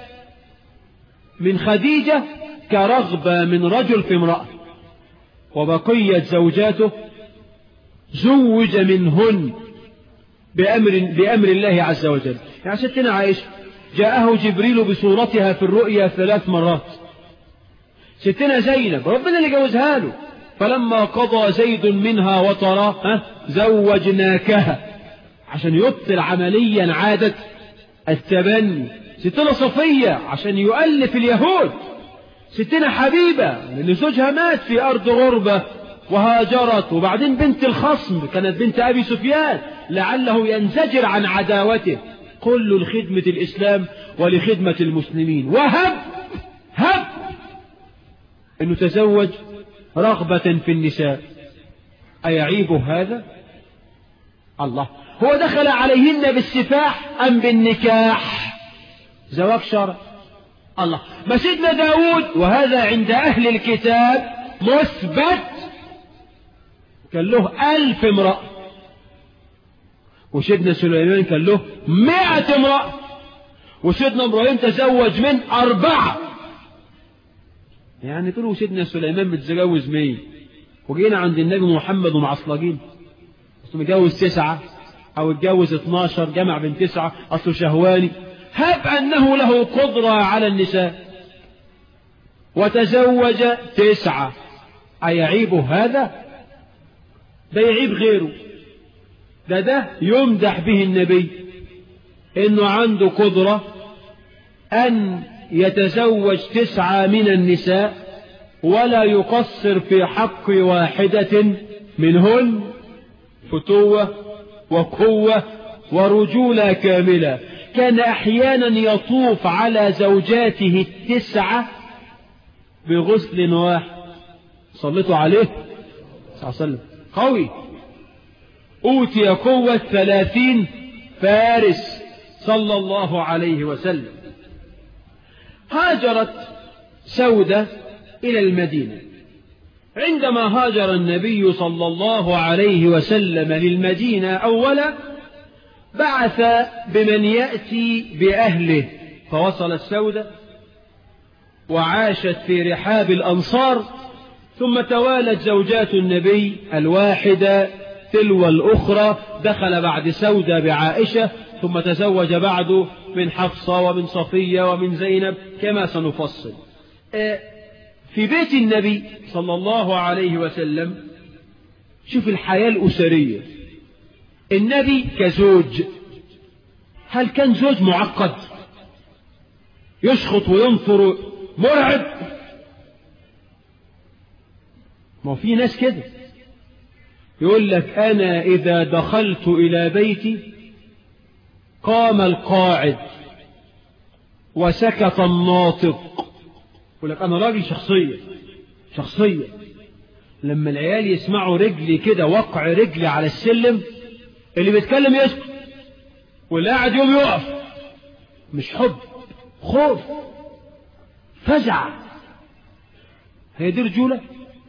من خديجة كرغبة من رجل في امرأة وبقية زوجاته زوج منهن بأمر, بأمر الله عز وجل يعني ستنا عائشة جاءه جبريل بصورتها في الرؤيا ثلاث مرات ستنا زينب ربنا اللي جوزها له فلما قضى زيد منها وطرا زوجناكها عشان يبطل عمليا عادة التبني ستنا صفية عشان يؤلف اليهود ستنا حبيبة لأن زوجها مات في أرض غربة وهاجرت وبعدين بنت الخصم كانت بنت أبي سفيان لعله ينزجر عن عداوته كل لخدمة الإسلام ولخدمة المسلمين وهب هب أنه تزوج رغبة في النساء أيعيب هذا الله هو دخل عليهن بالسفاح أم بالنكاح زواج شرع الله ما سيدنا داود وهذا عند أهل الكتاب مثبت كان له ألف امرأة وسيدنا سليمان كان له مئة امرأة وسيدنا إبراهيم تزوج من أربعة يعني تقولوا سيدنا سليمان متزوج مين وجينا عند النبي محمد ومعصلجين أصله متجوز تسعة أو اتجوز 12 جمع بين تسعة أصله شهواني هب أنه له قدرة على النساء وتزوج تسعة أيعيب هذا ده يعيب غيره ده ده يمدح به النبي انه عنده قدرة ان يتزوج تسعة من النساء ولا يقصر في حق واحدة منهن فتوة وقوة ورجولة كاملة كان أحيانا يطوف على زوجاته التسعة بغسل واحد صليتوا عليه صلى الله عليه وسلم قوي أوتي قوة ثلاثين فارس صلى الله عليه وسلم هاجرت سودة إلى المدينة عندما هاجر النبي صلى الله عليه وسلم للمدينة أولا بعث بمن يأتي بأهله فوصل السودة وعاشت في رحاب الأنصار ثم توالت زوجات النبي الواحدة تلو الأخرى دخل بعد سودة بعائشة ثم تزوج بعد من حفصة ومن صفية ومن زينب كما سنفصل في بيت النبي صلى الله عليه وسلم شوف الحياة الأسرية النبي كزوج هل كان زوج معقد يشخط وينفر مرعب ما في ناس كده يقول لك أنا إذا دخلت إلى بيتي قام القاعد وسكت الناطق يقول لك أنا راجل شخصية شخصية لما العيال يسمعوا رجلي كده وقع رجلي على السلم اللي بيتكلم يسكت واللي قاعد يوم يقف مش حب خوف فزع هي دي رجولة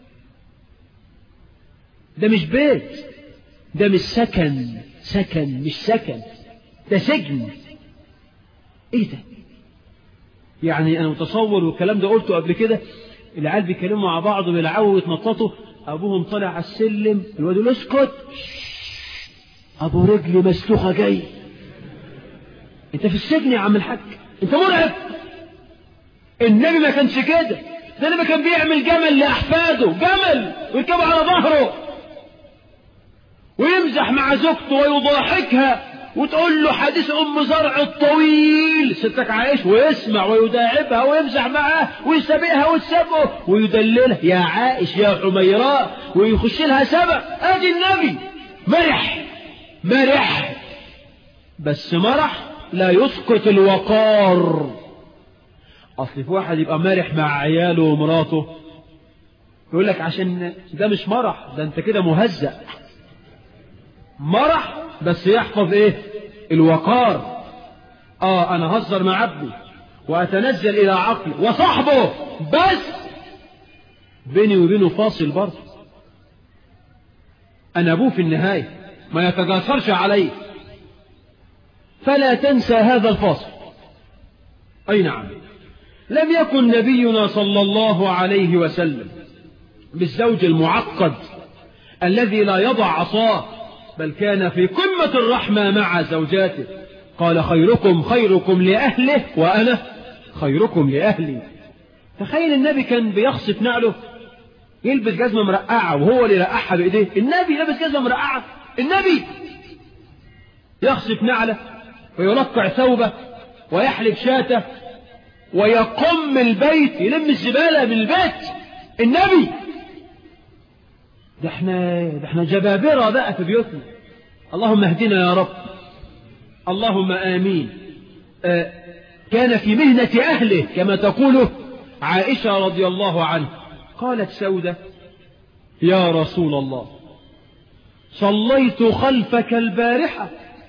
ده مش بيت ده مش سكن سكن مش سكن ده سجن ايه ده يعني انا متصور والكلام ده قلته قبل كده العيال بيتكلموا مع بعض ويلعبوا ويتنططوا ابوهم طالع على السلم الواد يقول اسكت ابو رجلي مسلوخه جاي انت في السجن يا عم الحاج انت مرعب النبي ما كانش كده ده النبي كان بيعمل جمل لاحفاده جمل ويركبه على ظهره ويمزح مع زوجته ويضاحكها وتقول له حديث ام زرع الطويل ستك عايش ويسمع ويداعبها ويمزح معها ويسابقها وتسابقه ويدللها يا عائش يا حميراء ويخش لها سبق ادي النبي مرح مرح بس مرح لا يسقط الوقار اصل في واحد يبقى مرح مع عياله ومراته يقول لك عشان ده مش مرح ده انت كده مهزأ مرح بس يحفظ ايه الوقار اه انا هزر مع ابني واتنزل الى عقلي وصاحبه بس بيني وبينه فاصل برضه انا ابوه في النهايه ما يتجاسرش عليه فلا تنسى هذا الفاصل اي نعم لم يكن نبينا صلى الله عليه وسلم بالزوج المعقد الذي لا يضع عصاه بل كان في قمة الرحمة مع زوجاته قال خيركم خيركم لأهله وأنا خيركم لأهلي تخيل النبي كان بيخصف نعله يلبس جزمة مرقعة وهو اللي رقعها بإيديه النبي لابس جزمة مرقعة النبي يخصف نعله ويرقع ثوبه ويحلب شاته ويقم البيت يلم الزبالة من البيت النبي ده احنا ده احنا جبابرة بقى في بيوتنا اللهم اهدنا يا رب اللهم آمين آه كان في مهنة أهله كما تقول عائشة رضي الله عنها قالت سودة يا رسول الله صليت خلفك البارحة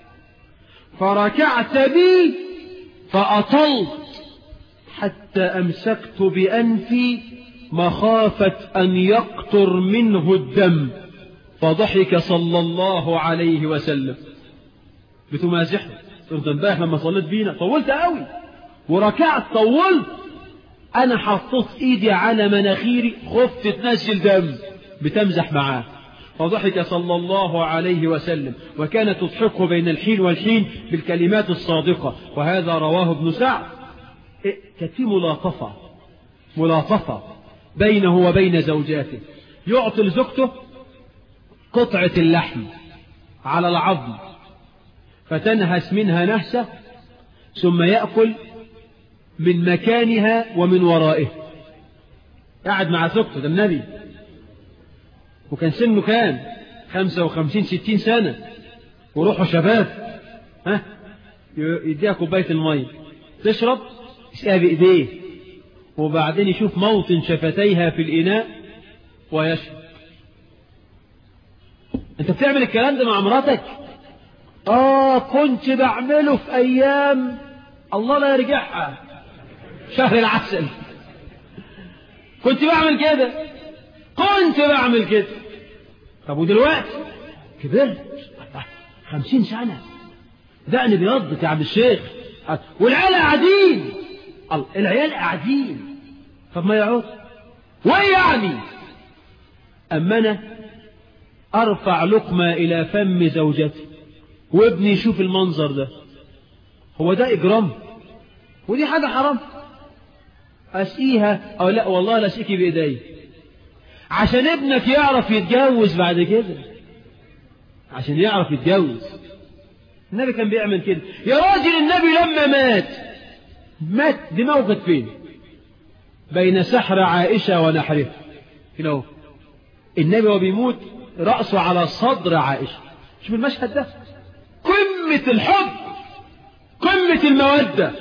فركعت بي فأطلت حتى أمسكت بأنفي مخافة أن يقطر منه الدم فضحك صلى الله عليه وسلم بتمازحه انت امبارح لما صليت بينا طولت قوي وركعت طولت انا حطيت ايدي على مناخيري خفت تنزل دم بتمزح معاه فضحك صلى الله عليه وسلم وكانت تضحكه بين الحين والحين بالكلمات الصادقة وهذا رواه ابن سعد إيه كانت في ملاطفة ملاطفة بينه وبين زوجاته يعطي لزوجته قطعة اللحم على العظم فتنهس منها نهسة ثم يأكل من مكانها ومن ورائه قاعد مع زوجته ده النبي وكان سنه كان خمسة وخمسين ستين سنة وروحه شباب ها يديها كوباية المية تشرب يسقيها بإيديه وبعدين يشوف موطن شفتيها في الإناء ويشرب انت بتعمل الكلام ده مع مراتك اه كنت بعمله في ايام الله لا يرجعها شهر العسل كنت بعمل كده كنت بعمل كده طب ودلوقتي كبرت خمسين سنة دقني بيضت يا عبد الشيخ والعيال قاعدين العيال قاعدين طب ما يقعد وايه يعني اما انا ارفع لقمة الى فم زوجتي وابني يشوف المنظر ده هو ده اجرام ودي حاجة حرام اسقيها او لا والله لا اسقيكي بايدي عشان ابنك يعرف يتجوز بعد كده عشان يعرف يتجوز النبي كان بيعمل كده يا راجل النبي لما مات مات دماغه كانت فين بين سحر عائشة ونحرها هنا هو النبي وهو بيموت رأسه على صدر عائشة شوف المشهد ده قمة الحب قمة المودة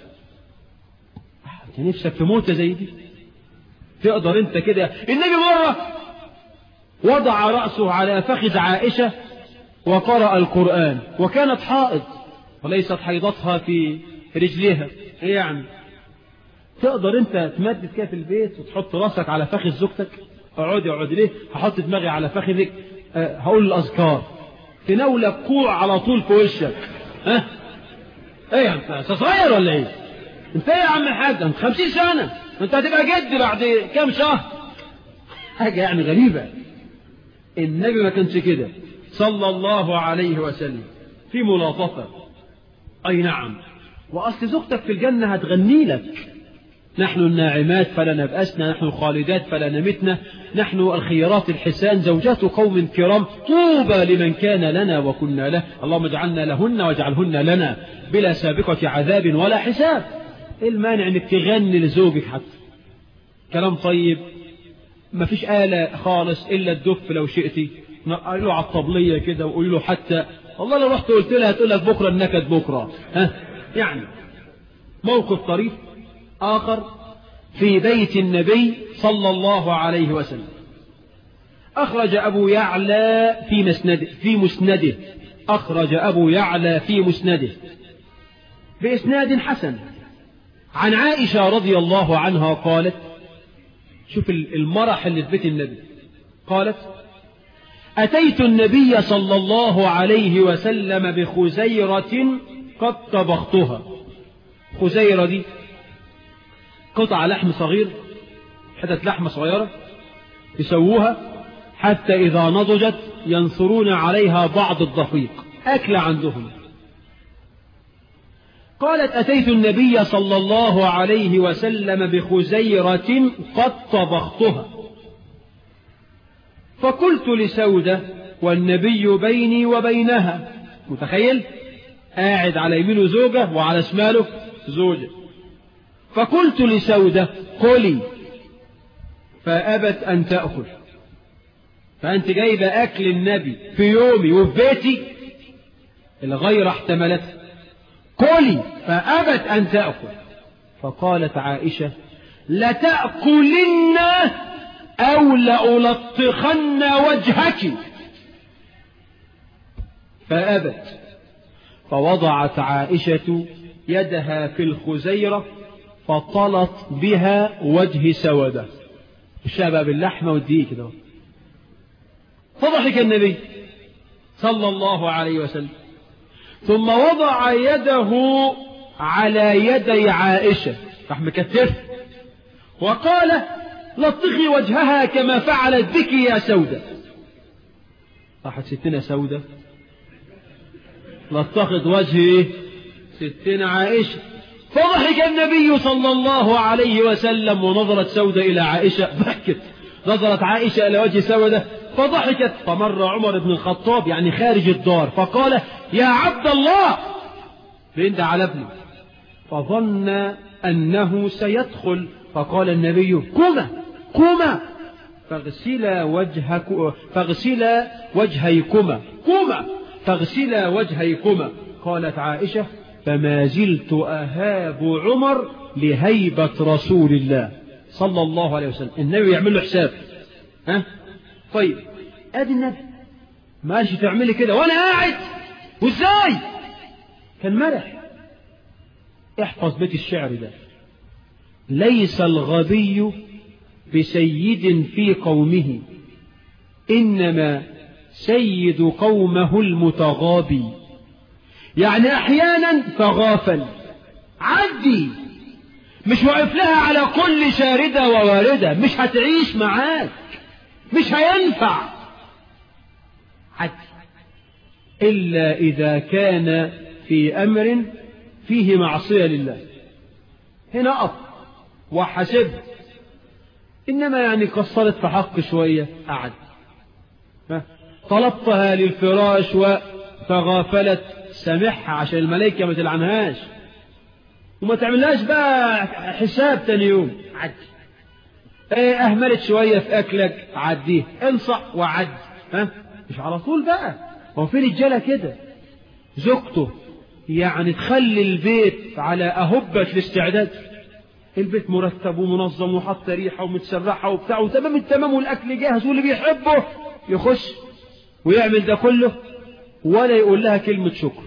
انت نفسك في موتة زي دي تقدر انت كده النبي مرة وضع رأسه على فخذ عائشة وقرأ القرآن وكانت حائض وليست حيضتها في رجلها ايه يعني تقدر انت تمدد كده في البيت وتحط راسك على فخذ زوجتك اقعدي اقعدي ليه هحط دماغي على فخذك أه هقول الاذكار تناولك كوع على طول في وشك ها أه؟ ايه انت صغير ولا ايه انت ايه يا عم الحاج انت خمسين سنة انت هتبقى جد بعد كام شهر حاجة يعني غريبة النبي ما كانش كده صلى الله عليه وسلم في ملاطفة أي نعم وأصل زوجتك في الجنة هتغني لك نحن الناعمات فلا نبأسنا نحن الخالدات فلا نمتنا نحن الخيرات الحسان زوجات قوم كرام طوبى لمن كان لنا وكنا له اللهم اجعلنا لهن واجعلهن لنا بلا سابقة عذاب ولا حساب ايه المانع انك تغني لزوجك حتى كلام طيب ما فيش آلة خالص إلا الدف لو شئتي قال له على الطبلية كده وقول له حتى والله لو رحت قلت لها هتقول لك بكرة النكد بكرة ها يعني موقف طريف آخر في بيت النبي صلى الله عليه وسلم أخرج أبو يعلى في مسنده في مسنده أخرج أبو يعلى في مسنده بإسناد حسن عن عائشة رضي الله عنها قالت شوف المرح اللي في بيت النبي قالت أتيت النبي صلى الله عليه وسلم بخزيرة قد طبختها خزيرة دي قطع لحم صغير حتة لحمة صغيرة يسووها حتى إذا نضجت ينثرون عليها بعض الدقيق أكل عندهم قالت أتيت النبي صلى الله عليه وسلم بخزيرة قد طبختها فقلت لسودة والنبي بيني وبينها متخيل قاعد على يمينه زوجة وعلى شماله زوجة فقلت لسودة قولي فأبت أن تأكل فأنت جايبة أكل النبي في يومي وفي بيتي الغير احتملته قولي فأبت أن تأكل فقالت عائشة لتأكلن أو لألطخن وجهك فأبت فوضعت عائشة يدها في الخزيرة فطلت بها وجه سودة الشابة باللحمة والدقيق كده فضحك النبي صلى الله عليه وسلم ثم وضع يده على يدي عائشة راح مكتفه وقال لطخي وجهها كما فعلت بك يا سودة راحت ستنا سودة لطخت وجهي ستنا عائشة فضحك النبي صلى الله عليه وسلم ونظرت سودة إلى عائشة ضحكت نظرت عائشة إلى وجه سودة فضحكت فمر عمر بن الخطاب يعني خارج الدار فقال يا عبد الله بنت على ابنه فظن أنه سيدخل فقال النبي قم قم فاغسلا وجهك فاغسلا وجهيكما قم فاغسلا وجهيكما قالت عائشة فما زلت أهاب عمر لهيبة رسول الله صلى الله عليه وسلم النبي يعمل له حساب ها طيب ادي النبي ما قالش تعملي كده وانا قاعد وازاي كان مرح احفظ بيت الشعر ده ليس الغبي بسيد في قومه إنما سيد قومه المتغابي يعني أحيانا تغافل عدي مش واقف لها على كل شاردة وواردة مش هتعيش معاك مش هينفع عدي إلا إذا كان في أمر فيه معصية لله هنا أقف وحسب إنما يعني قصرت في حق شوية قعد طلبتها للفراش فتغافلت سامحها عشان الملائكة ما تلعنهاش وما تعملهاش بقى حساب تاني يوم عدي ايه اهملت شوية في اكلك عديه انصح وعد ها مش على طول بقى هو في رجالة كده زوجته يعني تخلي البيت على أهبة الاستعداد البيت مرتب ومنظم وحط ريحة ومتسرحة وبتاع وتمام التمام والأكل جاهز واللي بيحبه يخش ويعمل ده كله ولا يقول لها كلمة شكر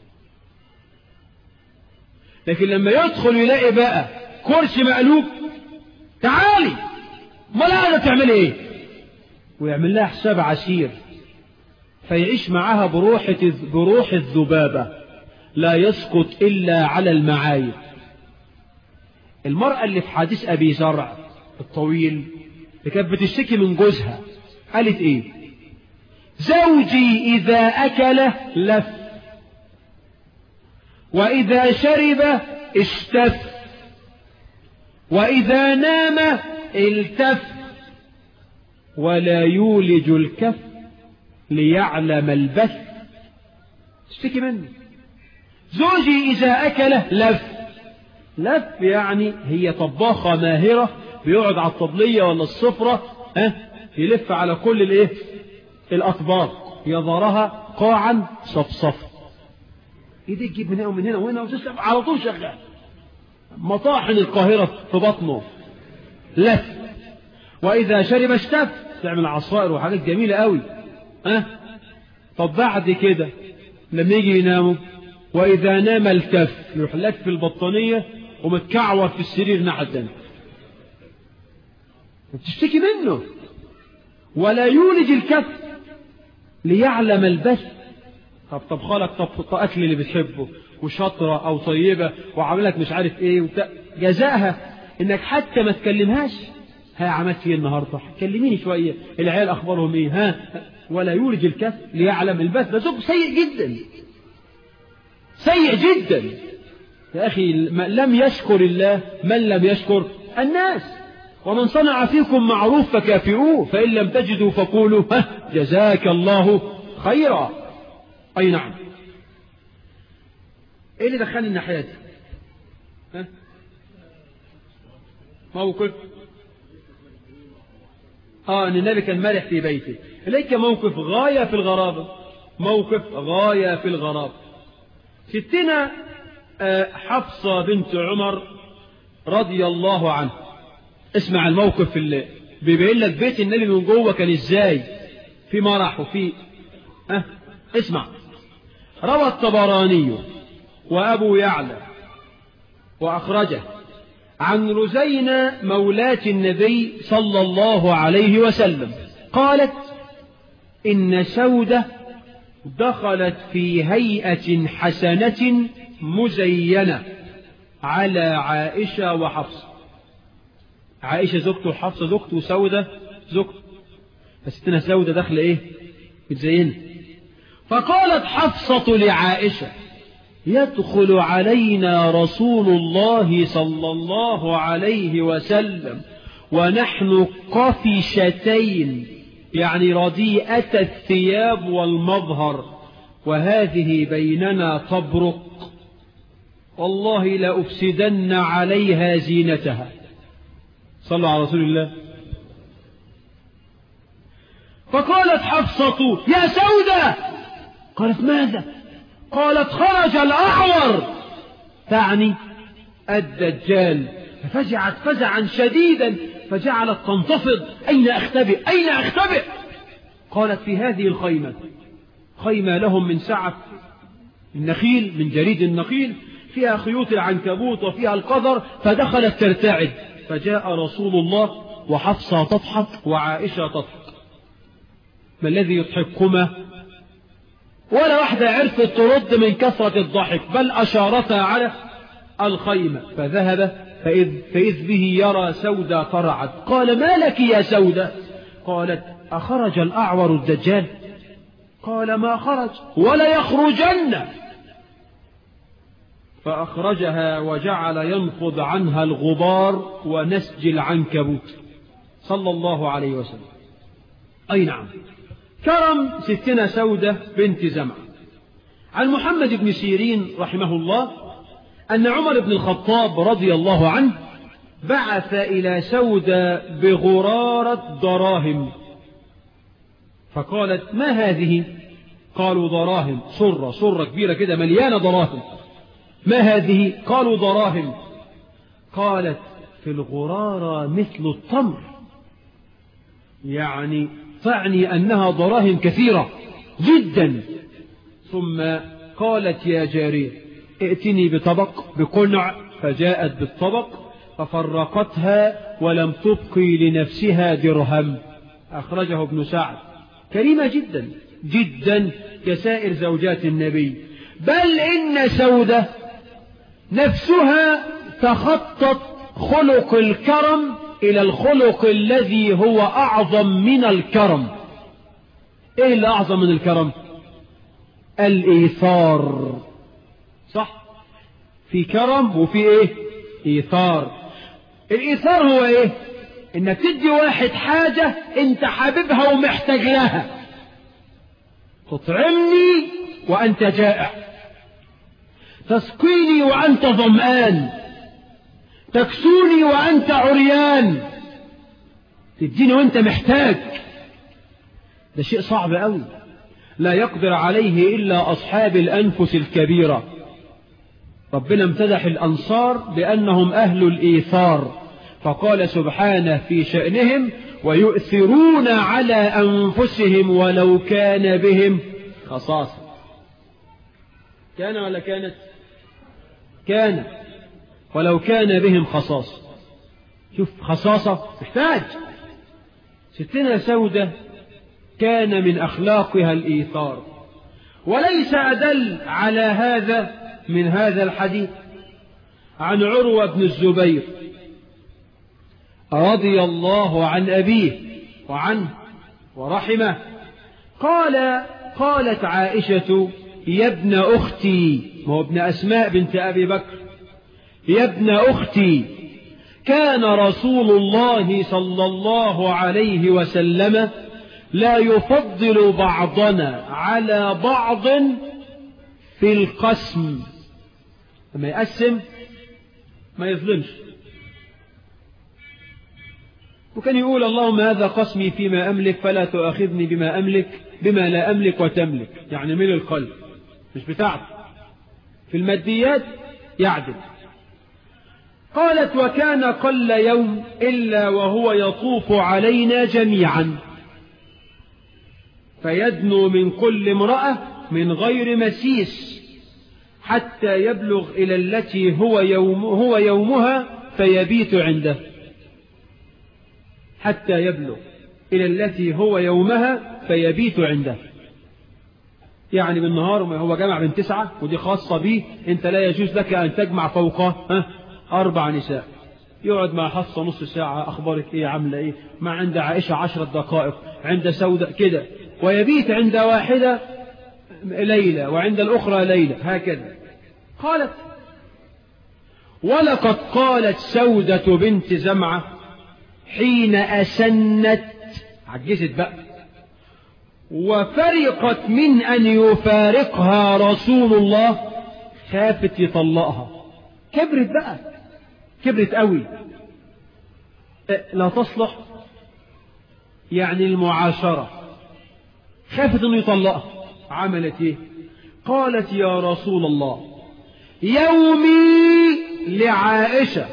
لكن لما يدخل يلاقي بقى كرسي مقلوب تعالي ما لا تعمل ايه ويعمل لها حساب عسير فيعيش معها بروح بروح الذبابة لا يسقط إلا على المعايب المرأة اللي في حديث أبي زرع الطويل اللي كانت بتشتكي من جوزها قالت إيه زوجي إذا أكل لف وإذا شرب اشتف وإذا نام التف ولا يولج الكف ليعلم البث اشتكي منه زوجي إذا أكل لف لف يعني هي طباخة ماهرة بيقعد على الطبلية ولا الصفرة ها يلف على كل الايه الأطباق يظهرها قاعا صفصف ايديه تجيب من هنا ومن هنا وهنا وتسلم على طول شغال مطاحن القاهرة في بطنه لف وإذا شرب اشتف تعمل عصائر وحاجات جميلة قوي أه؟ طب بعد كده لما يجي يناموا وإذا نام التف يروح لك في البطانية ومتكعور في السرير نعدا بتشتكي منه ولا يولج الكف ليعلم البث طب طب خالك طب أكل اللي بتحبه وشطرة أو طيبة وعاملك مش عارف إيه وبتاع جزاها إنك حتى ما تكلمهاش ها عملت ايه النهارده كلميني شويه العيال اخبارهم ايه ها ولا يولج الكف ليعلم البث ده زوج سيء جدا سيء جدا يا اخي لم يشكر الله من لم يشكر الناس ومن صنع فيكم معروف فكافئوه فإن لم تجدوا فقولوا ها جزاك الله خيرا أي نعم إيه اللي دخلني الناحية دي ها موقف آه أن النبي كان مرح في بيته إليك موقف غاية في الغرابة موقف غاية في الغرابة ستنا حفصة بنت عمر رضي الله عنه اسمع الموقف اللي بيبين لك بيت النبي من جوه كان ازاي في مرح وفي أه اسمع روى الطبراني وأبو يعلى وأخرجه عن رزينة مولاة النبي صلى الله عليه وسلم قالت إن سودة دخلت في هيئة حسنة مزينة على عائشة وحفصة عائشة زوجته وحفصة زوجته وسودة زوجته فستنا سودة داخلة ايه متزينة فقالت حفصة لعائشة يدخل علينا رسول الله صلى الله عليه وسلم ونحن قفشتين يعني رديئة الثياب والمظهر وهذه بيننا تبرق والله لأفسدن عليها زينتها صلوا على رسول الله فقالت حفصة يا سودة قالت ماذا قالت خرج الأعور تعني الدجال ففزعت فزعا شديدا فجعلت تنتفض أين أختبئ أين أختبئ قالت في هذه الخيمة خيمة لهم من سعف النخيل من جريد النخيل فيها خيوط العنكبوت وفيها القذر فدخلت ترتعد فجاء رسول الله وحفصة تضحك وعائشة تضحك ما الذي يضحككما ولا واحدة عرفت ترد من كثرة الضحك بل أشارتا على الخيمة فذهب فإذ, فإذ به يرى سودة فرعت قال ما لك يا سودة قالت أخرج الأعور الدجال قال ما خرج ولا يخرجن فأخرجها وجعل ينفض عنها الغبار ونسج العنكبوت صلى الله عليه وسلم أي نعم كرم ستنا سودة بنت زمع عن محمد بن سيرين رحمه الله أن عمر بن الخطاب رضي الله عنه بعث إلى سودة بغرارة دراهم فقالت ما هذه قالوا دراهم صرة صرة كبيرة كده مليانة دراهم ما هذه قالوا دراهم قالت في الغرارة مثل التمر يعني تعني أنها دراهم كثيرة جدا ثم قالت يا جارية ائتني بطبق بقنع فجاءت بالطبق ففرقتها ولم تبقي لنفسها درهم أخرجه ابن سعد كريمة جدا جدا كسائر زوجات النبي بل إن سودة نفسها تخطط خلق الكرم إلى الخلق الذي هو أعظم من الكرم إيه اللي أعظم من الكرم الإيثار صح في كرم وفي إيه إيثار الإيثار هو إيه إنك تدي واحد حاجة أنت حاببها ومحتاج لها تطعمني وأنت جائع تسقيني وأنت ظمآن تكسوني وأنت عريان تديني وأنت محتاج ده شيء صعب أوي لا يقدر عليه إلا أصحاب الأنفس الكبيرة ربنا امتدح الأنصار بأنهم أهل الإيثار فقال سبحانه في شأنهم ويؤثرون على أنفسهم ولو كان بهم خصاصة كان ولا كانت كان ولو كان بهم خصاصة شوف خصاصة محتاج ستنا سودة كان من أخلاقها الإيثار وليس أدل على هذا من هذا الحديث عن عروة بن الزبير رضي الله عن أبيه وعنه ورحمه قال قالت عائشة يا ابن أختي ما هو ابن أسماء بنت أبي بكر يا ابن أختي كان رسول الله صلى الله عليه وسلم لا يفضل بعضنا على بعض في القسم لما يقسم ما يظلمش وكان يقول اللهم هذا قسمي فيما أملك فلا تؤاخذني بما أملك بما لا أملك وتملك يعني من القلب مش بتاعته في الماديات يعدل قالت وكان قل يوم إلا وهو يطوف علينا جميعا فيدنو من كل امرأة من غير مسيس حتى يبلغ إلى التي هو, يوم هو يومها فيبيت عنده حتى يبلغ إلى التي هو يومها فيبيت عنده يعني بالنهار هو جمع من تسعة ودي خاصة به انت لا يجوز لك أن تجمع فوقه أربع نساء يقعد مع حصة نص ساعة أخبارك إيه عاملة إيه ما عند عائشة عشرة دقائق عند سودة كده ويبيت عند واحدة ليلة وعند الأخرى ليلة هكذا قالت ولقد قالت سودة بنت زمعة حين أسنت عجزت بقى وفرقت من أن يفارقها رسول الله خافت يطلقها كبرت بقى كبرت قوي لا تصلح يعني المعاشرة خافت انه يطلقها عملت ايه قالت يا رسول الله يومي لعائشة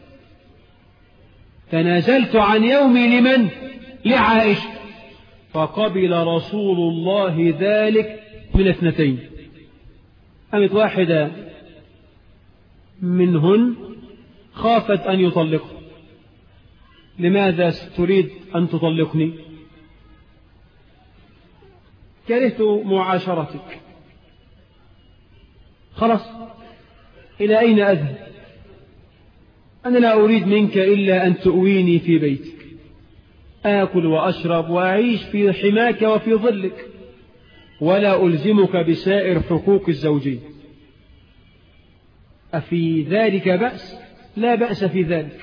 تنازلت عن يومي لمن لعائشة فقبل رسول الله ذلك من اثنتين قامت واحدة منهن خافت أن يطلقها لماذا تريد أن تطلقني كرهت معاشرتك خلاص إلى أين أذهب أنا لا أريد منك إلا أن تؤويني في بيتك آكل وأشرب وأعيش في حماك وفي ظلك ولا ألزمك بسائر حقوق الزوجين أفي ذلك بأس لا بأس في ذلك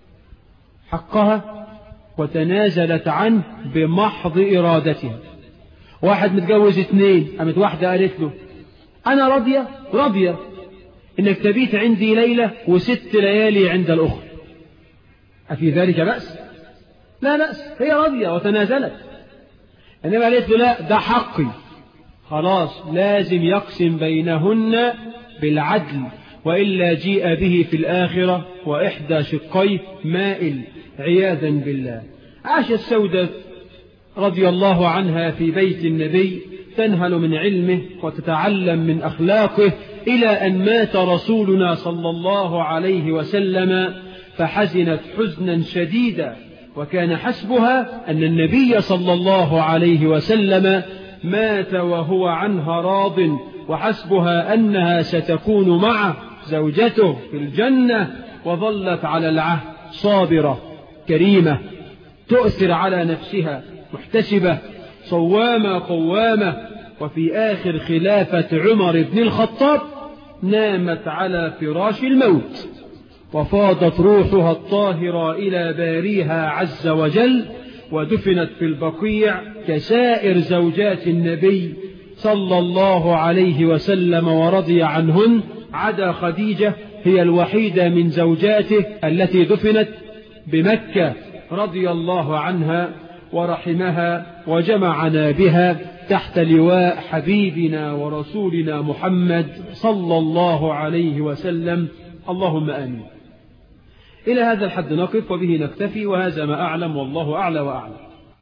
حقها وتنازلت عنه بمحض إرادتها واحد متجوز اثنين قامت واحدة قالت له أنا راضية راضية إنك تبيت عندي ليلة وست ليالي عند الأخرى أفي ذلك بأس لا بأس هي راضية وتنازلت إنما قالت له لا ده حقي خلاص لازم يقسم بينهن بالعدل وإلا جيء به في الآخرة وإحدى شقيه مائل عياذا بالله عاش السودة رضي الله عنها في بيت النبي تنهل من علمه وتتعلم من أخلاقه إلى أن مات رسولنا صلى الله عليه وسلم فحزنت حزنا شديدا وكان حسبها أن النبي صلى الله عليه وسلم مات وهو عنها راض وحسبها أنها ستكون معه زوجته في الجنة وظلت على العهد صابرة كريمة تؤثر على نفسها محتسبة صوامة قوامة وفي آخر خلافة عمر بن الخطاب نامت على فراش الموت وفاضت روحها الطاهرة إلى باريها عز وجل ودفنت في البقيع كسائر زوجات النبي صلى الله عليه وسلم ورضي عنهن عدا خديجة هي الوحيدة من زوجاته التي دفنت بمكة رضي الله عنها ورحمها وجمعنا بها تحت لواء حبيبنا ورسولنا محمد صلى الله عليه وسلم اللهم آمين إلى هذا الحد نقف وبه نكتفي وهذا ما أعلم والله أعلى وأعلم